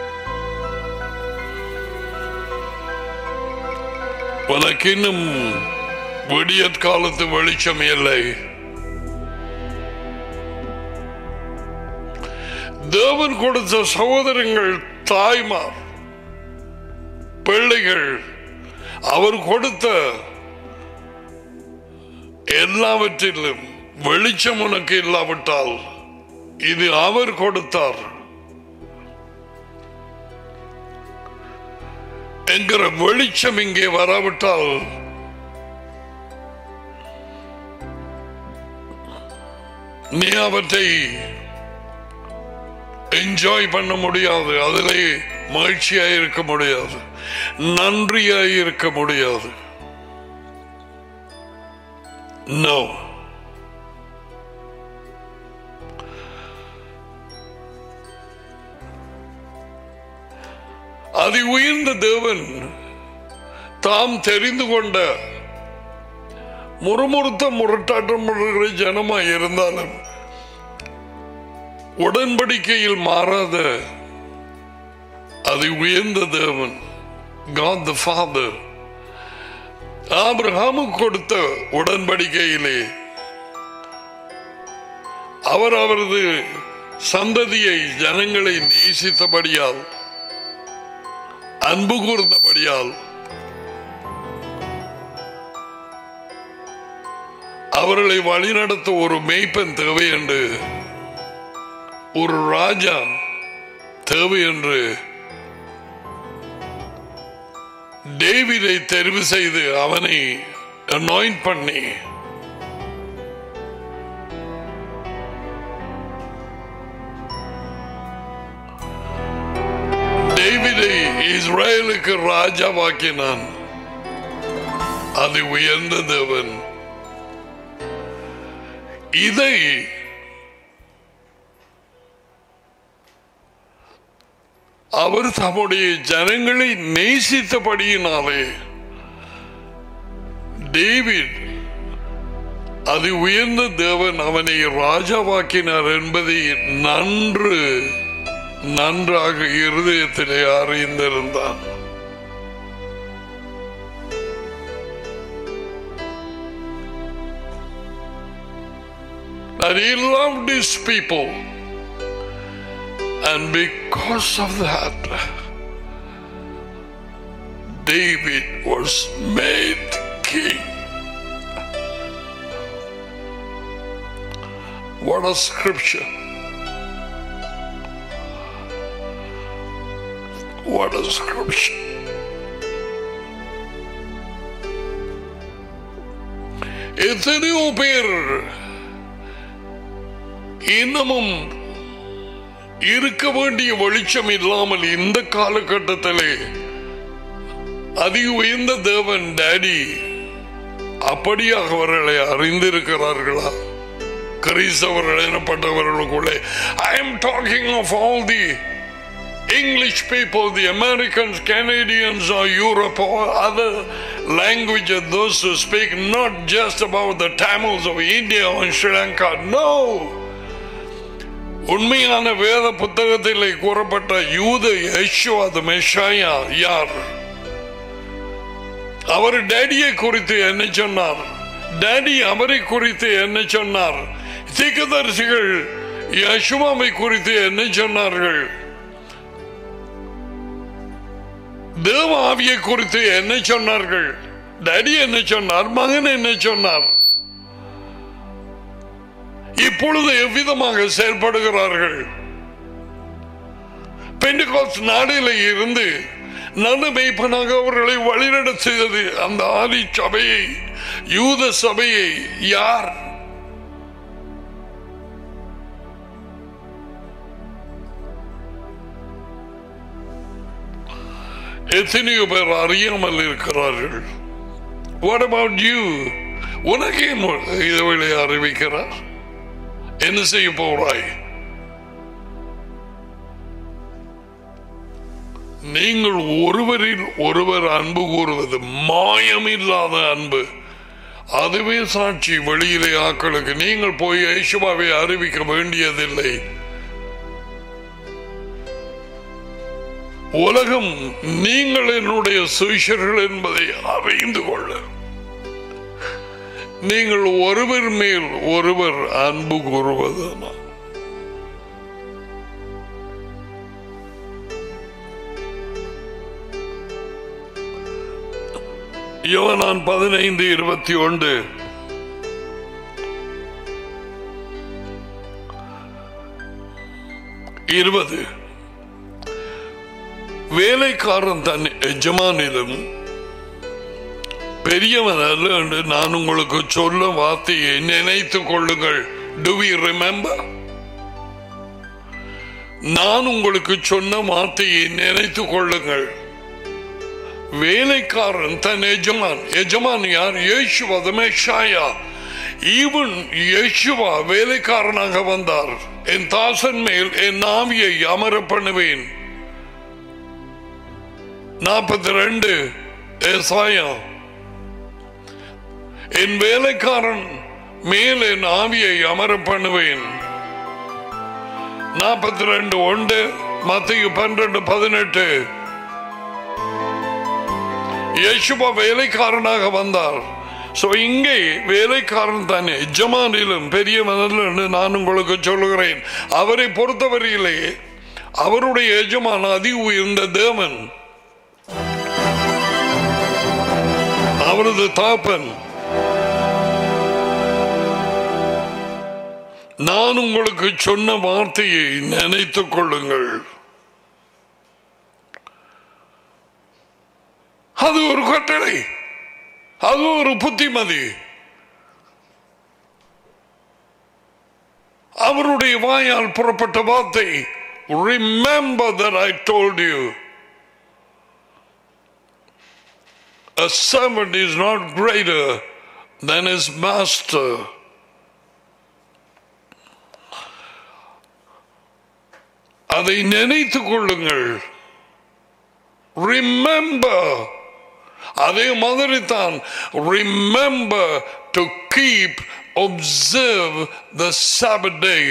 உனக்கு இன்னும் விடியற் காலத்து வெளிச்சம் இல்லை தேவன் கொடுத்த சகோதரங்கள் தாய்மார் பிள்ளைகள் அவர் கொடுத்த எல்லாவற்றிலும் வெளிச்சம் உனக்கு இல்லாவிட்டால் இது அவர் கொடுத்தார் என்கிற வெளிச்சம் இங்கே வராவிட்டால் நீ அவற்றை என்ஜாய் பண்ண முடியாது அதிலே மகிழ்ச்சியாக இருக்க முடியாது நன்றியாக இருக்க முடியாது நோ அதி உயர்ந்த தேவன் தாம் தெரிந்து கொண்ட முறுமுறுத்த முரட்டாட்டம் பண்ணுகிற ஜனமாய் இருந்தாலும் உடன்படிக்கையில் மாறாத அது உயர்ந்த தேவன் காட் த ஃபாதர் ஆபிரகாமுக்கு கொடுத்த உடன்படிக்கையிலே அவர் அவரது சந்ததியை ஜனங்களை நேசித்தபடியால் அன்பு கூர்ந்தபடியால் அவர்களை வழிநடத்த ஒரு மெய்ப்பன் தேவை என்று ஒரு ராஜா தேவை என்று டேவிதை தெரிவு செய்து அவனை அனாயிண்ட் பண்ணி டேவிதை இஸ்ரேலுக்கு ராஜாவாக்கினான் அது உயர்ந்த தேவன் இதை அவர் தம்முடைய ஜனங்களை நேசித்தபடியினாலே டேவிட் அது உயர்ந்த தேவன் அவனை ராஜாவாக்கினார் என்பதை நன்று நன்றாக இருதயத்திலே அறிந்திருந்தான் That he loved his people. And because of that, David was made king. What a scripture. What a scripture. எத்தனையோ பேர் இன்னமும் இருக்க வேண்டிய வெளிச்சம் இல்லாமல் இந்த காலகட்டத்திலே அதி உயர்ந்த தேவன் டேடி அப்படியாக அவர்களை அறிந்திருக்கிறார்களா கிறிஸ்தவர்கள் எனப்பட்டவர்களுக்குள்ளே I am talking of all the English people, the Americans, Canadians, or Europe, or other languages, those who speak not just about the Tamils of India or Sri Lanka. No! உண்மையான வேத புத்தகத்திலே கூறப்பட்ட யூத யெஷுவா த மெஷாயா யார் அவர் டேடியை குறித்து என்ன சொன்னார் daddy அவரை குறித்து என்ன சொன்னார் தீக்கதரிசிகள் யசுமாவை குறித்து என்ன சொன்னார்கள் தேவ ஆவியை குறித்து என்ன சொன்னார்கள் டேடி என்ன சொன்னார் மகன் என்ன சொன்னார் இப்பொழுது எவ்விதமாக செயல்படுகிறார்கள் பெண்டுகாஸ் நாடில இருந்து நன்மைப்பனாக அவர்களை வழிநடத்தியது அந்த ஆதி சபையை யூத சபையை யார் எத்தனையோ பேர் அறியாமல் இருக்கிறார்கள் வாட் அபவுட் யூ உனக்கு இதுவரை அறிவிக்கிறார் என்ன செய்ய போறாய் நீங்கள் ஒருவரில் ஒருவர் அன்பு கூறுவது மாயமில்லாத அன்பு அதுவே சாட்சி வெளியிலே ஆக்களுக்கு நீங்கள் போய் ஐஷுவாவை அறிவிக்க வேண்டியதில்லை உலகம் நீங்கள் என்னுடைய சுவிஷர்கள் என்பதை அறிந்து கொள்ள நீங்கள் ஒருவர் மேல் ஒருவர் அன்பு கூறுவதுதான் யோனான் பதினைந்து இருபத்தி ஒன்று இருபது வேலைக்காரன் தன் எஜமானிலும் பெரியவன் அல்ல என்று நான் உங்களுக்கு சொல்ல வார்த்தையை நினைத்துக் கொள்ளுங்கள் டு வி ரிமெம்பர் நான் உங்களுக்கு சொன்ன வார்த்தையை நினைத்துக் கொள்ளுங்கள் வேலைக்காரன் தன் எஜமான் எஜமான் யார் இயேசுவா மெஷாயா ஈவன் இயேசுவா வேலைக்காரனாக வந்தார் என் தாசன் மேல் என் ஆவியை அமர பண்ணுவேன் நாற்பத்தி ரெண்டு ஏசாயா என் வேலைக்காரன் மேல் என் ஆவியை அமர பண்ணுவேன் நாற்பத்தி ரெண்டு ஒன்று மத்திய பன்னிரண்டு பதினெட்டு யேசுவா வேலைக்காரனாக வந்தார் சோ இங்கே வேலைக்காரன் தானே எஜமானிலும் பெரியவனில் என்று நான் உங்களுக்கு சொல்லுகிறேன் அவரை பொறுத்தவரையிலே அவருடைய எஜமான் அதி உயர்ந்த தேவன் அவரது தாப்பன் நான் உங்களுக்கு சொன்ன வார்த்தையை நினைத்துக் கொள்ளுங்கள் அது ஒரு கட்டளை அது ஒரு புத்திமதி அவருடைய வாயால் புறப்பட்ட வார்த்தை remember that I told you a servant is not greater than his master அதை நினைத்துக் கொள்ளுங்கள் ரிமெம்பர் அதே மாதிரி தான் remember to keep observe the Sabbath day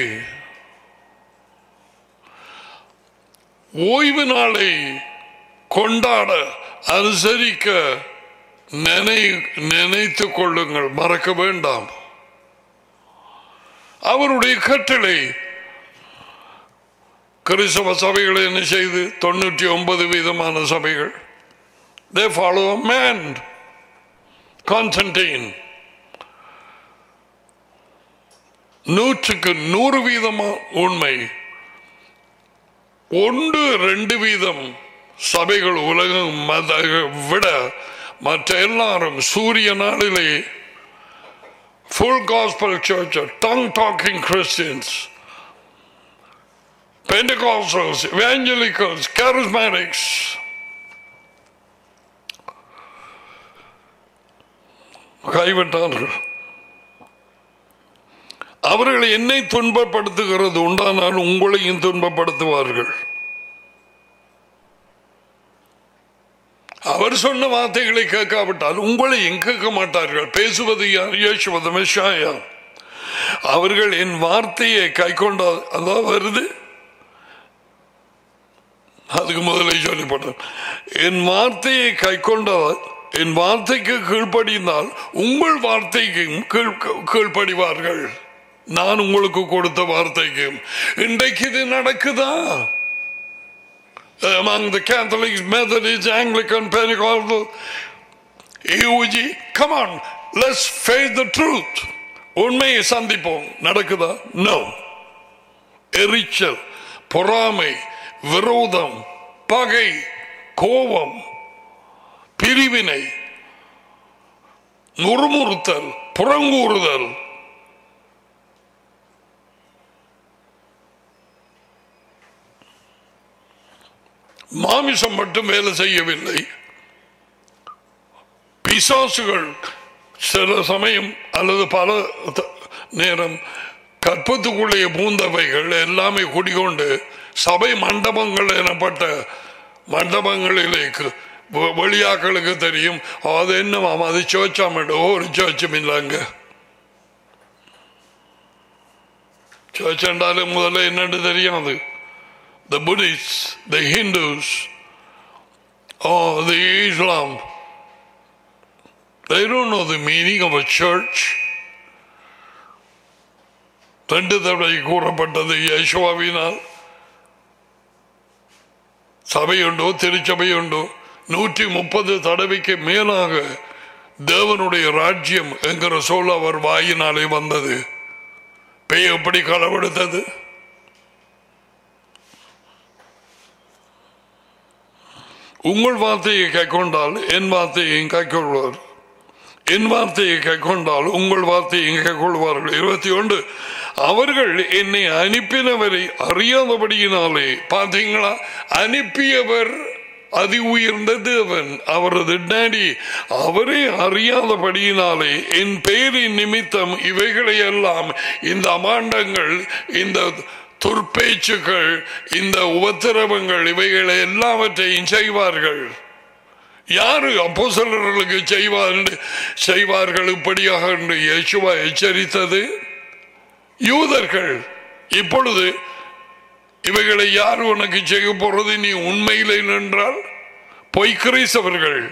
ஓய்வு நாளை கொண்டாட அனுசரிக்க நினை நினைத்துக் கொள்ளுங்கள் மறக்க வேண்டாம் அவருடைய கட்டளை கிறிஸ்தவ சபைகள் என்ன செய்து தொண்ணூற்றி ஒன்பது வீதமான சபைகள் they follow a man Constantine நூற்றுக்கு நூறு வீதமா உண்மை ஒன்று ரெண்டு வீதம் சபைகள் உலகம் மத விட மற்ற எல்லாரும் சூரிய நாளிலே full gospel church tongue talking Christians Pentecostals, evangelicals, charismatics. கைவிட்டார்கள் அவர்கள் என்னை துன்பப்படுத்துகிறது உண்டானால் உங்களையும் துன்பப்படுத்துவார்கள் அவர் சொன்ன வார்த்தைகளை கேட்காவிட்டால் உங்களையும் கேட்க மாட்டார்கள் பேசுவது யார் இயேசுவது மெஷாயா அவர்கள் என் வார்த்தையை கை கொண்டா அதான் வருது அதுக்கு முதலே சொல்லப்பட்டேன் என் வார்த்தையை கை கொண்டால் என் வார்த்தைக்கு கீழ்ப்படிந்தால் உங்கள் வார்த்தைக்கும் கீழ் கீழ்ப்படிவார்கள் நான் உங்களுக்கு கொடுத்த வார்த்தைக்கும் இன்றைக்கு இது நடக்குதா among the Catholics, Methodists, Anglican, Pentecostal, EUG, come on, let's face the truth. உண்மையை சந்திப்போம் நடக்குதா நோ எரிச்சல் பொறாமை விரோதம் பகை கோபம் பிரிவினை முறுமுறுத்தல் புறங்கூறுதல் மாமிசம் மட்டும் வேலை செய்யவில்லை பிசாசுகள் சில சமயம் அல்லது பல த- நேரம் கற்பத்துக்குள்ளே பூந்தவைகள் எல்லாமே குடிகொண்டு சபை மண்டபங்கள் எனப்பட்ட மண்டபங்களிலே கு- வெ- வெளியாக்களுக்கு தெரியும் அது என்னவாம் அது சோச்சாமட்டு ஒரு சோச்சம் இல்லைங்க சர்ச் என்றாலும் முதல்ல என்னன்னு தெரியாது the Buddhists, the Hindus, or the Islam, they don't know the meaning of a church. ரெண்டு தடவை கூறப்பட்டது யேசுவாவினால் சபையுண்டோ திருச்சபையுண்டோ நூற்றி முப்பது தடவைக்கு மேலாக தேவனுடைய ராஜ்யம் என்கிற சொல் அவர் வாயினாலே வந்தது பேய் எப்படி களவெடுத்தது உங்கள் வார்த்தையை கைக்கொண்டால் என் வார்த்தையையும் கைக்கொள்வார் என் வார்த்தையை கைக்கொண்டால் உங்கள் வார்த்தையை கைக்கொள்வார்கள் இருபத்தி ஒன்று அவர்கள் என்னை அனுப்பினவரை அறியாதபடியினாலே பார்த்தீங்களா அனுப்பியவர் அதி உயர்ந்த தேவன் அவரது டேடி அவரை அறியாதபடியினாலே என் பெயரின் நிமித்தம் இவைகளை எல்லாம் இந்த அமாண்டங்கள் இந்த துர்ப்பேச்சுக்கள் இந்த உபத்திரவங்கள் இவைகளை எல்லாவற்றையும் செய்வார்கள் யாரு அப்போசலர்களுக்கு செய்வார் செய்வார்கள் இப்படியாக என்று இயேசுவா எச்சரித்தது யூதர்கள் இப்பொழுது இவைகளை யார் உனக்கு செய்ய போறது நீ உண்மையிலே நின்றால் பொய் கிரைசவர்கள்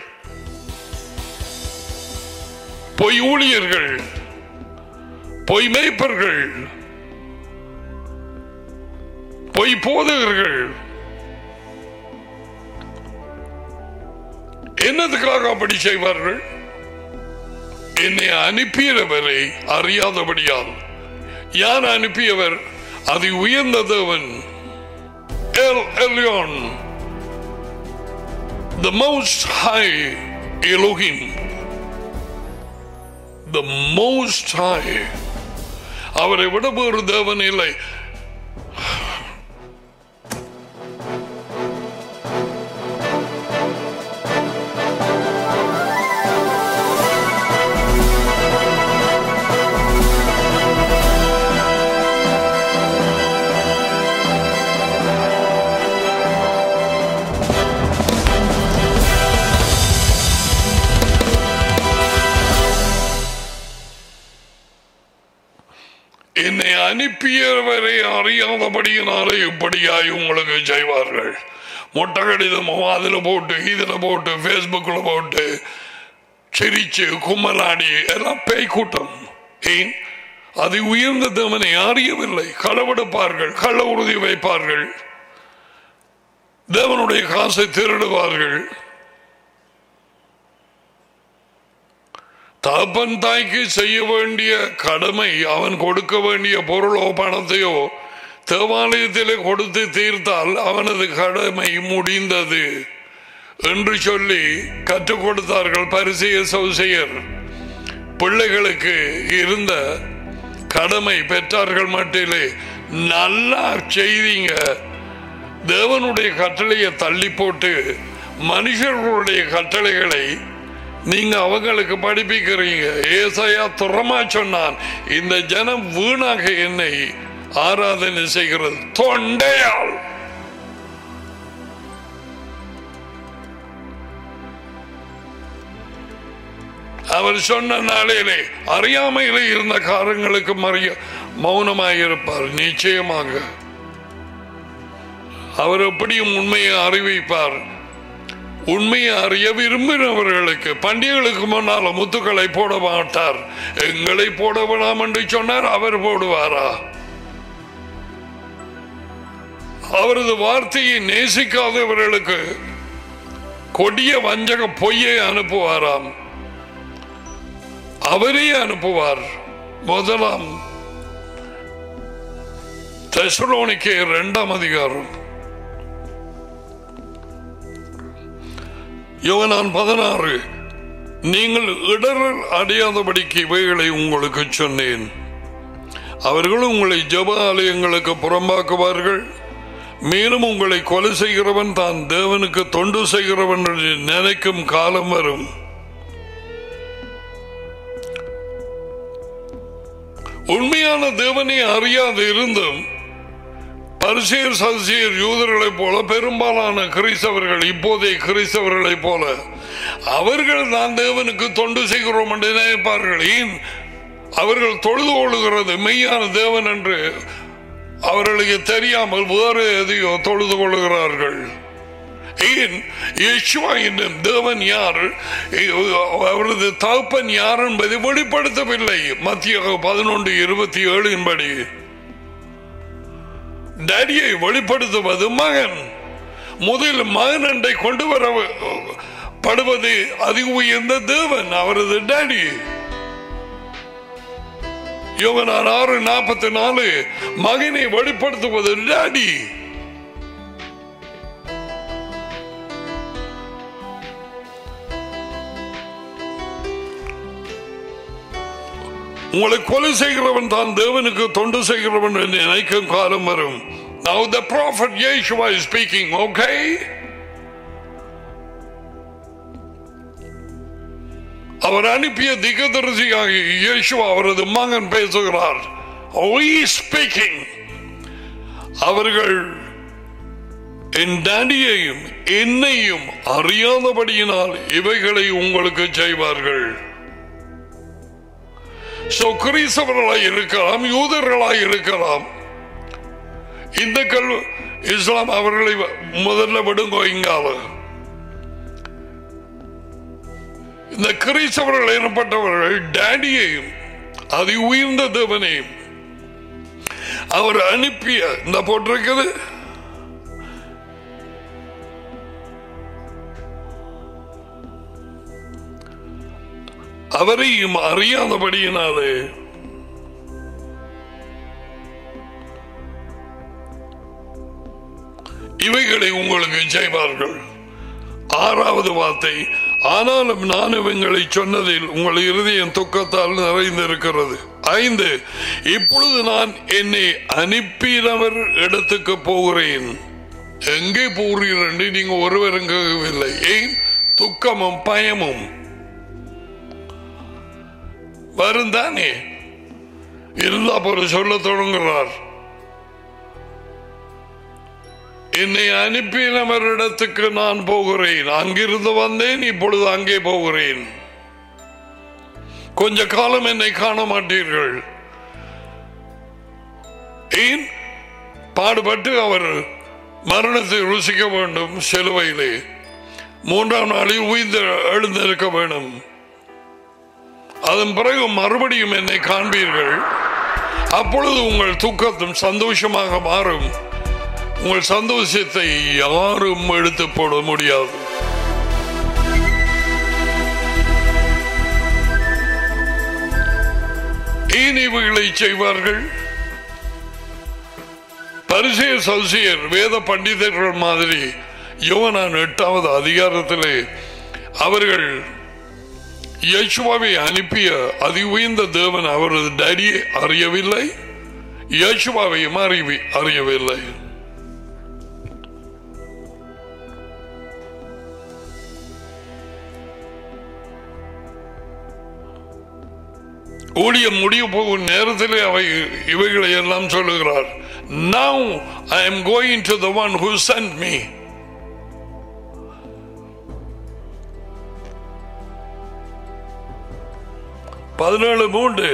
பொய் ஊழியர்கள் பொய் மேய்ப்பர்கள் பொய் போதகர்கள் என்னதுக்காக அப்படி செய்வார்கள் என்னை அனுப்பியவரை அறியாதபடியால் யார் அனுப்பியவர் அது உயர்ந்த தேவன் El Elyon, the Most High Elohim, the Most High. அவரை விட ஒரு தேவன் இல்லை என்னை அனுப்பியவரை அறியாதபடியினாலே இப்படியாய் உங்களுக்கு செய்வார்கள் மொட்டை கடிதமோ அதில் போட்டு இதில் போட்டு ஃபேஸ்புக்கில் போட்டு சிரிச்சு கும்மலாடி எல்லாம் பேய் கூட்டம் ஏன் அது உயர்ந்த தேவனை அறியவில்லை களவெடுப்பார்கள் கள்ள உறுதி வைப்பார்கள் தேவனுடைய காசை திருடுவார்கள் தகப்பன் தாய்க்கு செய்ய வேண்டிய கடமை அவன் கொடுக்க வேண்டிய பொருளோ பணத்தையோ தேவாலயத்திலே கொடுத்து தீர்த்தால் அவனது கடமை முடிந்தது என்று சொல்லி கற்றுக் கொடுத்தார்கள் பரிசெய சௌசையர் பிள்ளைகளுக்கு இருந்த கடமை பெற்றார்கள் மட்டிலே நல்லா செய்தீங்க தேவனுடைய கட்டளையை தள்ளி போட்டு மனுஷர்களுடைய கட்டளைகளை நீங்க அவங்களுக்கு படிப்பிக்கிறீங்க ஏசையா துறமா சொன்னான் இந்த ஜனம் வீணாக என்னை ஆராதனை செய்கிறது தொண்டையால் அவர் சொன்ன நாளிலே அறியாமையிலே இருந்த காரங்களுக்கு மறிய மௌனமாயிருப்பார் நிச்சயமாக அவர் எப்படியும் உண்மையை அறிவிப்பார் உண்மையை அறிய விரும்பினவர்களுக்கு பண்டிகைகளுக்கு முன்னால் முத்துக்களை போட மாட்டார் எங்களை போட வேணாம் என்று சொன்னார் அவர் போடுவாரா அவரது வார்த்தையை நேசிக்காதவர்களுக்கு கொடிய வஞ்சக பொய்யை அனுப்புவாராம் அவரே அனுப்புவார் முதலாம் தெசலோனிக்கே இரண்டாம் அதிகாரம் யோவனான் பதினாறு நீங்கள் இடரல் அடையாதபடிக்கு இவைகளை உங்களுக்கு சொன்னேன் அவர்கள் உங்களை ஜப ஆலயங்களுக்கு புறம்பாக்குவார்கள் மேலும் உங்களை கொலை செய்கிறவன் தான் தேவனுக்கு தொண்டு செய்கிறவன் என்று நினைக்கும் காலம் வரும் உண்மையான தேவனை அறியாது இருந்தும் பரிசேர் சசியர் யூதர்களைப் போல பெரும்பாலான கிறிஸ்தவர்கள் இப்போதைய கிறிஸ்தவர்களைப் போல அவர்கள் தான் தேவனுக்கு தொண்டு செய்கிறோம் என்று நினைப்பார்கள் ஏன் அவர்கள் தொழுது கொள்ளுகிறது மெய்யான தேவன் என்று அவர்களுக்கு தெரியாமல் வேறு எதையோ தொழுது கொள்ளுகிறார்கள் ஏன் யேசுவா என்னும் தேவன் யார் அவரது தகப்பன் யார் என்பதை வெளிப்படுத்தவில்லை மத்திய பதினொன்று இருபத்தி ஏழின் படி டேடியை வெளிப்படுத்துவது மகன் முதல் மகன் அண்டை கொண்டு வர படுவது அதி உயர்ந்த தேவன் அவரது டேடி யோகனார் ஆறு நாற்பத்தி நாலு மகனை வெளிப்படுத்துவது டேடி உங்களை கொலை செய்கிறவன் தான் தேவனுக்கு தொண்டு செய்கிறவன் என்று நினைக்கும் காலம் வரும் Now the prophet Yeshua is speaking, okay? அவர் அனுப்பிய திகதரிசியாகி இயேசுவா அவரது மகன் பேசுகிறார் We speaking. அவர்கள் என் டேடியையும் என்னையும் அறியாதபடியினால் இவைகளை உங்களுக்கு செய்வார்கள் சோ கிறிஸ்தவர்களாய் இருக்கலாம் யூதர்களாய் இருக்கலாம் இந்த கல் இஸ்லாம் அவர்களை முதல்ல விடுங்கோ இங்கால இந்த கிறிஸ்தவர்கள் எனப்பட்டவர்கள் டேடியையும் அதி உயர்ந்த தேவனையும் அவர் அனுப்பிய இந்த போட்டிருக்கிறது அவரையும் அறியாதபடியினாலே இவைகளை உங்களுக்கு செய்வார்கள் ஆறாவது வார்த்தை ஆனாலும் நான் இவங்களை சொன்னதில் உங்கள் இருதயம் துக்கத்தால் நிறைந்திருக்கிறது ஐந்து இப்பொழுது நான் என்னை அனுப்பினவர் இடத்துக்கு போகிறேன் எங்கே போகிறீர்கள் என்று நீங்க ஒருவரும் கேட்கவில்லை ஏன் துக்கமும் பயமும் வரும் தானே இருந்தா போல சொல்ல தொடங்குகிறார் என்னை அனுப்பினவரிடத்துக்கு நான் போகிறேன் அங்கிருந்து வந்தேன் இப்பொழுது அங்கே போகிறேன் கொஞ்ச காலம் என்னை காண மாட்டீர்கள் ஏன் பாடுபட்டு அவர் மரணத்தை ருசிக்க வேண்டும் சிலுவையிலே மூன்றாம் நாளில் உயிர்ந்து எழுந்திருக்க வேண்டும் அதன் பிறகு மறுபடியும் என்னை காண்பீர்கள் அப்பொழுது உங்கள் தூக்கத்தும் சந்தோஷமாக மாறும் உங்கள் சந்தோஷத்தை யாரும் எடுத்து போட முடியாது ஏன் இவைகளை செய்வார்கள் பரிசெய சசியர் வேத பண்டிதர்கள் மாதிரி யோவனான் எட்டாவது அதிகாரத்திலே அவர்கள் யேசுவாவை அனுப்பிய அதி உயர்ந்த தேவன் அவரது டேடியை அறியவில்லை யேசுவாவையும் அறிவி அறியவில்லை ஊழியம் முடிய போகும் நேரத்திலே அவை இவைகளை எல்லாம் சொல்லுகிறார் Now I am going to the one who sent me. பதினேழு மூன்று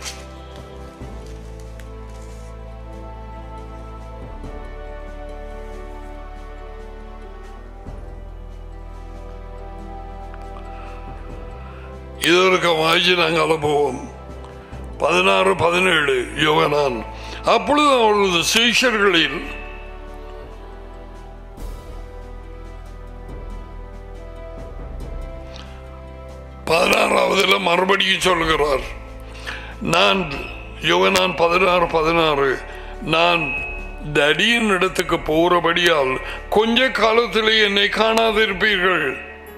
இதற்கு வாங்கி நாங்கள் போவோம் பதினாறு பதினேழு யோகனான் அப்பொழுது அவரது சீஷர்களில் பதினாறாவதுல மறுபடியும் சொல்கிறார் நான் யோகனான் பதினாறு பதினாறு நான் தடியின் இடத்துக்கு போறபடியால் கொஞ்ச காலத்திலே என்னை காணாதிருப்பீர்கள்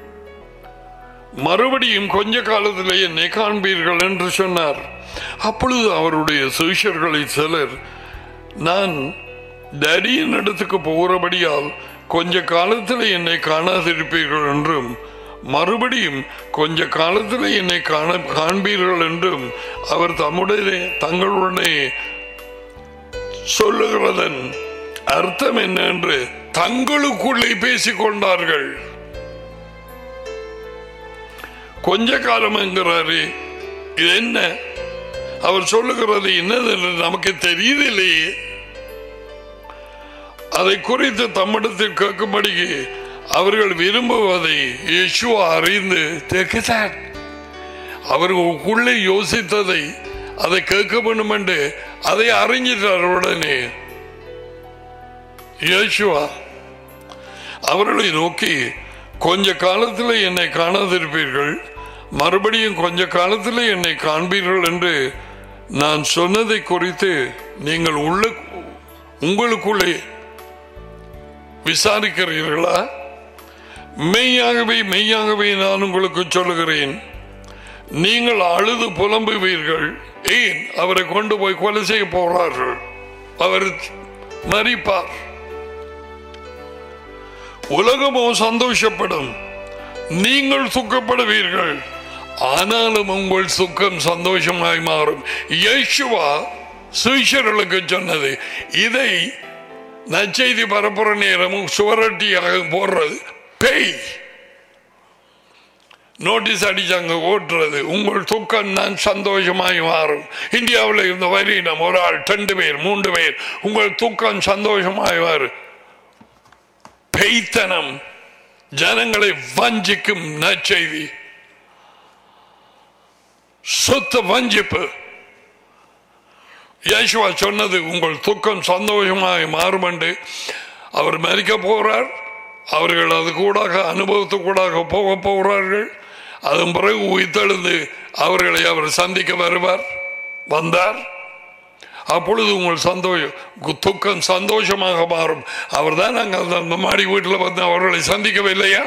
மறுபடியும் கொஞ்ச காலத்திலே என்னை காண்பீர்கள் என்று சொன்னார் அப்பொழுது அவருடைய சிஷர்களை சிலர் நான் டடியின் இடத்துக்கு போகிறபடியால் கொஞ்ச காலத்தில் என்னை காணாதிருப்பீர்கள் என்றும் மறுபடியும் கொஞ்ச காலத்தில் என்னை காண காண்பீர்கள் என்றும் அவர் தம்முடைய தங்களுடைய சொல்லுகிறதன் அர்த்தம் என்ன என்று தங்களுக்குள்ளே பேசிக் கொண்டார்கள் கொஞ்ச காலம் என்கிறாரு இது என்ன அவர் சொல்லுகிறது என்னது என்று நமக்கு தெரியவில்லையே அதை குறித்து தம்மிடத்தில் கேட்கும்படி அவர்கள் விரும்புவதை யேசுவா அறிந்து தெற்குதான் அவர்களுக்குள்ளே யோசித்ததை அதை கேட்க வேண்டும் என்று அதை அறிஞ்சிட்டார் உடனே யேசுவா அவர்களை நோக்கி கொஞ்ச காலத்தில் என்னை காணாதிருப்பீர்கள் மறுபடியும் கொஞ்ச காலத்தில் என்னை காண்பீர்கள் என்று நான் சொன்னதை குறித்து நீங்கள் உள்ள உங்களுக்குள்ளே விசாரிக்கிறீர்களா மெய்யாகவே மெய்யாகவே நான் உங்களுக்கு சொல்லுகிறேன் நீங்கள் அழுது புலம்புவீர்கள் ஏன் அவரை கொண்டு போய் கொலை செய்ய போறார்கள் அவர் மறிப்பார் உலகமோ சந்தோஷப்படும் நீங்கள் சுக்கப்படுவீர்கள் ஆனாலும் உங்கள் சுக்கம் சந்தோஷமாய் மாறும் இயேசுவா சுவிஷர்களுக்கு சொன்னது இதை நச்செய்தி பரப்புற நேரமும் சுவரட்டியாக போடுறது பேய் நோட்டீஸ் அடிச்சாங்க ஓட்டுறது உங்கள் துக்கம் நான் சந்தோஷமாய் மாறும் இந்தியாவில் இருந்த வரியினம் ஒரு ஆள் ரெண்டு பேர் மூன்று பேர் உங்கள் துக்கம் சந்தோஷமாய் மாறும் பெய்த்தனம் ஜனங்களை வஞ்சிக்கும் நற்செய்தி சொத்த வஞ்சிப்பு யேசுவா சொன்னது உங்கள் துக்கம் சந்தோஷமாய் மாறும் என்று அவர் மறிக்க போறார் அவர்கள் அது கூடாக அனுபவத்து கூடாக போக போகிறார்கள் அதன் பிறகு உயிர்த்தெழுந்து அவர்களை அவர் சந்திக்க வருவார் வந்தார் அப்பொழுது உங்கள் சந்தோஷம் துக்கம் சந்தோஷமாக மாறும் அவர் தான் நாங்கள் அந்த மாடி வீட்டில் வந்து அவர்களை சந்திக்கவில்லையா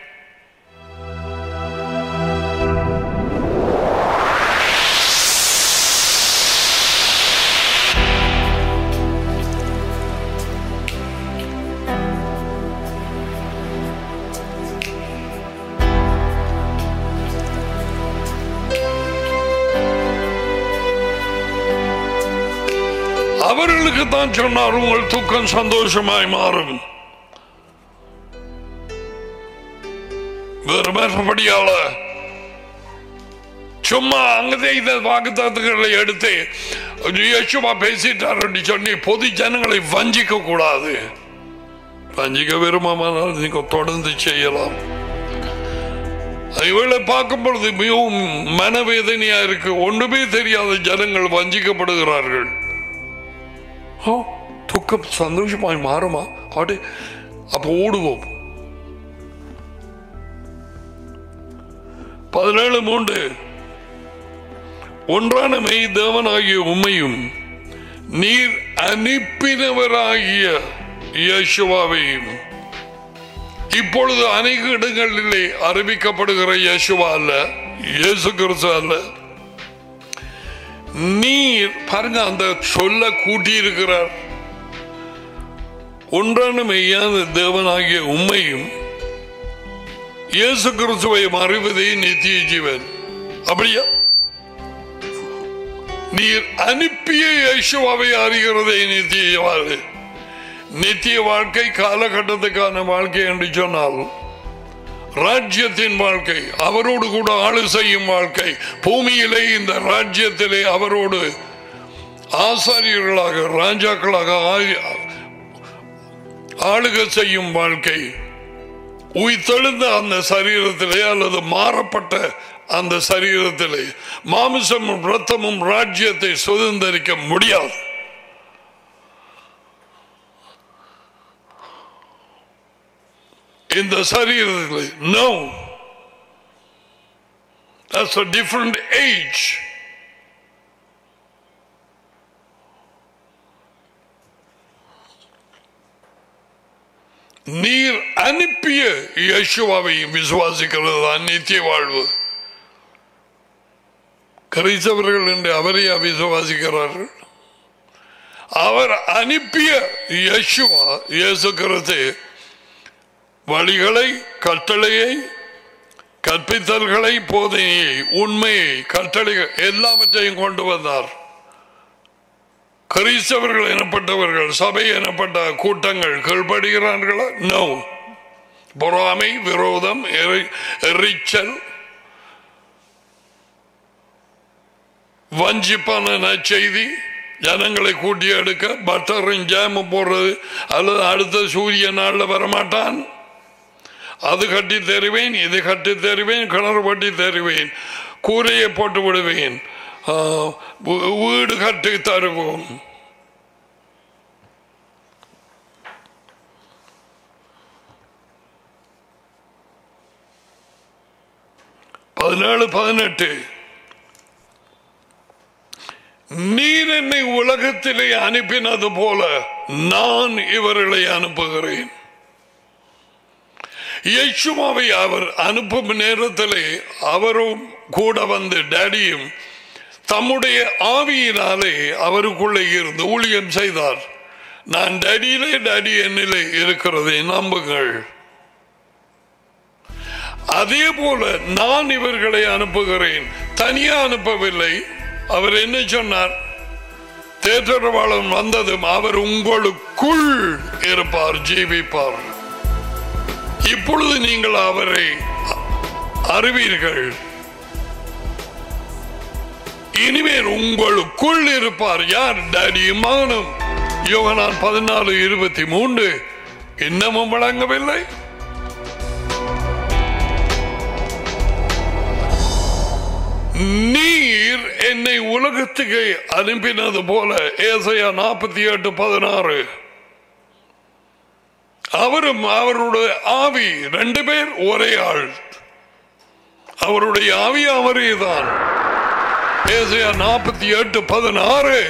அவர்களுக்கு தான் சொன்னார் உங்கள் துக்கம் சந்தோஷமாய் மாறும் வேறு மறுபடியால சும்மா அங்கதே இந்த வாக்குத்தங்களை எடுத்து யேசுவா பேசிட்டார் என்று சொல்லி பொது ஜனங்களை வஞ்சிக்க கூடாது வஞ்சிக்க விரும்பமானால் நீங்க தொடர்ந்து செய்யலாம் இவளை பார்க்கும் பொழுது மிகவும் மனவேதனையா இருக்கு ஒன்றுமே தெரியாத ஜனங்கள் வஞ்சிக்கப்படுகிறார்கள் ஓ துக்கம் சந்தோஷமாய் மாறுமா அப்படி அப்போ ஓடுவோம் பதினேழு மூன்று ஒன்றான மெய் தேவனாகிய உண்மையும் நீர் அனுப்பினவராகிய யேசுவாவையும் இப்பொழுது அநேக இடங்களிலே அறிவிக்கப்படுகிற யேசுவா அல்ல இயேசு கிறிஸ்து அல்ல நீர் பாருங்க அந்த சொல்ல கூட்டி இருக்கிறார் ஒன்றான மெய்யான தேவனாகிய உண்மையும் இயேசு கிறிஸ்துவை அறிவதே நித்திய ஜீவன் அப்படியா நீர் அனுப்பிய இயேசுவாவை அறிகிறதே நித்திய வாழ்க்கை நித்திய வாழ்க்கை காலகட்டத்துக்கான வாழ்க்கை என்று சொன்னால் ராஜ்யத்தின் வாழ்க்கை அவரோடு கூட ஆளு செய்யும் வாழ்க்கை பூமியிலே இந்த ராஜ்யத்திலே அவரோடு ஆசாரியர்களாக ராஜாக்களாக ஆளுக செய்யும் வாழ்க்கை உயிர்த்தெழுந்த அந்த சரீரத்திலே அல்லது மாறப்பட்ட அந்த சரீரத்திலே மாமிசமும் ரத்தமும் ராஜ்யத்தை சுதந்திரிக்க முடியாது இந்த சரீரத்தில் no That's a different age. நீர் அனுப்பிய யேசுவாவை விசுவாசிக்கிறது தான் நித்திய வாழ்வு கிறிஸ்தவர்கள் என்று அவரை விசுவாசிக்கிறார்கள் அவர் அனுப்பிய யேசுவா இயேசு கிறிஸ்து வழிகளை கட்டளையை கற்பித்தல்களை போதனையை உண்மையை கட்டளைகள் எல்லாவற்றையும் கொண்டு வந்தார் கிறிஸ்தவர்கள் எனப்பட்டவர்கள் சபை எனப்பட்ட கூட்டங்கள் கீழ்படுகிறார்களா நோ பொறாமை விரோதம் எரி- எரிச்சல் வஞ்சிப்பான நற்செய்தி ஜனங்களை கூட்டி எடுக்க பட்டரும் ஜாமும் போடுறது அல்லது அடுத்த சூரிய நாளில் வரமாட்டான் அது கட்டி தருவேன் இது கட்டி தருவேன் கிணறு பட்டி தருவேன் கூரையை போட்டு விடுவேன் ஆ, வீ- வீடு கட்டி தருவோம் பதினேழு பதினெட்டு நீர் என்னை உலகத்திலே அனுப்பினது போல நான் இவர்களை அனுப்புகிறேன் யேசுவாவை அவர் அனுப்பும் நேரத்திலே அவரும் கூட வந்து டேடியும் தம்முடைய ஆவியினாலே அவருக்குள்ளே இருந்து ஊழியம் செய்தார் நான் டடியிலே டடி என்னிலே இருக்கிறதை நம்புங்கள் அதே போல நான் இவர்களை அனுப்புகிறேன் தனியா அனுப்பவில்லை அவர் என்ன சொன்னார் தேற்றரவாளன் வந்ததும் அவர் உங்களுக்குள் இருப்பார் ஜீவிப்பார் இப்பொழுது நீங்கள் அவரை அறிவீர்கள் இனிமேல் உங்களுக்குள் இருப்பார் யார் டேடியும் மகனும் யோகனான் பதினாலு இருபத்தி மூன்று இன்னமும் வழங்கவில்லை நீர் என்னை உலகத்துக்கு அனுப்பினது போல ஏசையா நாற்பத்தி எட்டு பதினாறு அவரும் அவருடைய ஆவி ரெண்டு பேர் ஒரே ஆள் அவருடைய ஆவி அவரே தான் ஏசையா நாற்பத்தி எட்டு பதினாறு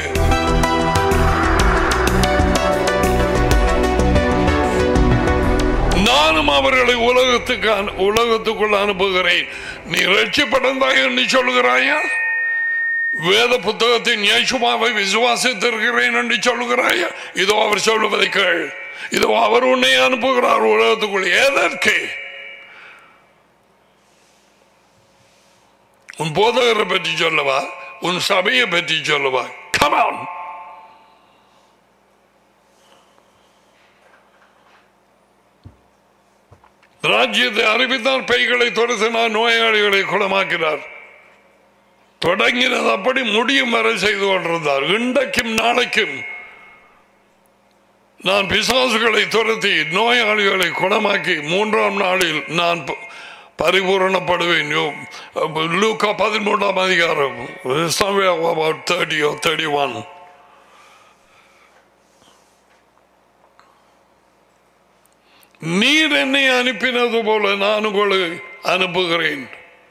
நானும் அவர்களை உலகத்துக்கு அனு- உலகத்துக்குள் அனுப்புகிறேன் நீ ரட்சிப்படைந்தாய் என்று சொல்லுகிறாயா வேத புத்தகத்தின் இயேசுவாவை விசுவாசித்திருக்கிறேன் என்று சொல்லுகிறாயா இதோ அவர் சொல்லுவதை கேள் இதோ அவர் உன்னை அனுப்புகிறார் உலகத்துக்குள் எதற்கு உன் போதகரை பற்றி சொல்லவா உன் சபையை பற்றி சொல்லவா கமான் ராஜ்யத்தை அறிவித்தால் பெய்களை துரத்தினார் நோயாளிகளை குணமாக்கினார் தொடங்கினது அப்படி முடியும் வரை செய்து கொண்டிருந்தார் இன்றைக்கும் நாளைக்கும் நான் பிசாசுகளை துரத்தி நோயாளிகளை குணமாக்கி மூன்றாம் நாளில் நான் ப- பரிபூரணப்படுவேன் யோ- லூக்கா பதிமூன்றாம் அதிகாரம் தேர்ட்டி ஓ தேர்ட்டி ஒன் நீர் என்னை அனுப்பினது போல நான் உங்களை அனுப்புகிறேன்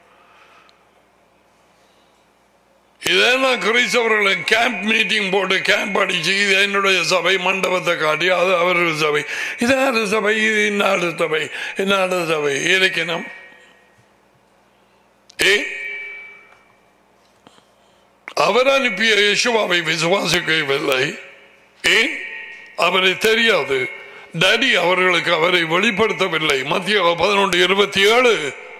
இதெல்லாம் கிறிஸ்தவர்களை கேம்ப் மீட்டிங் போட்டு கேம்ப் அடிச்சு இது என்னுடைய சபை மண்டபத்தை காட்டி அது அவருடைய சபை இது யாரு சபை இது இன்னாடு சபை இன்னாடு சபை இலக்கினம் ஏ அவர் அனுப்பிய யேசுவாவை விசுவாசிக்கவில்லை ஏன் அவரை தெரியாது டேடி அவர்களுக்கு அவரை வெளிப்படுத்தவில்லை மத்திய பதினொன்று இருபத்தி ஏழு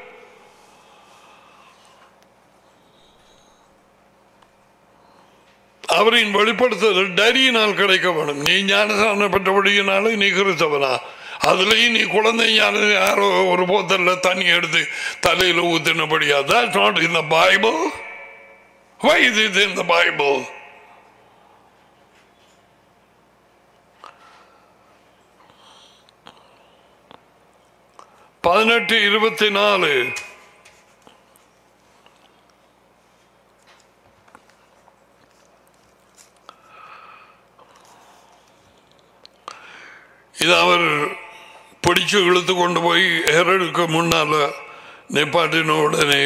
அவரின் வெளிப்படுத்துதல் டேடியினால் கிடைக்க வேணும் நீ ஞானசாரண பெற்றபடியினால நீ கிறிஸ்தவனா அதுலயும் நீ குழந்தை ஞான யாரோ ஒரு போத்தல்ல தண்ணி எடுத்து தலையில ஊத்தினபடியா that's not in the bible why is it in the bible பதினெட்டு இருபத்தி நாலு இது அவர் பிடிச்சு இழுத்து கொண்டு போய் ஹெரடுக்கு முன்னால நிப்பாட்டின உடனே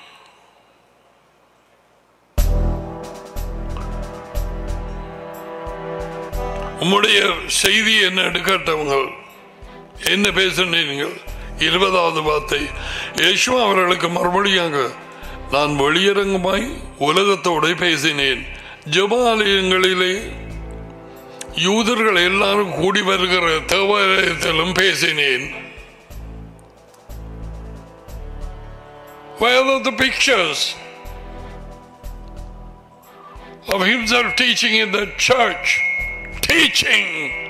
உம்முடைய செய்தி என்ன எடுக்கட்டவங்க என்ன பேசுனீர்கள் இருபதாவது வார்த்தை யேசு அவர்களுக்கு மறுபடியாக நான் வெளியரங்கமாய் உலகத்தோட பேசினேன் ஜபாலயங்களிலே யூதர்கள் எல்லாரும் கூடி வருகிற தேவாலயத்திலும் பேசினேன் Where are the pictures of himself teaching in the church? Teaching!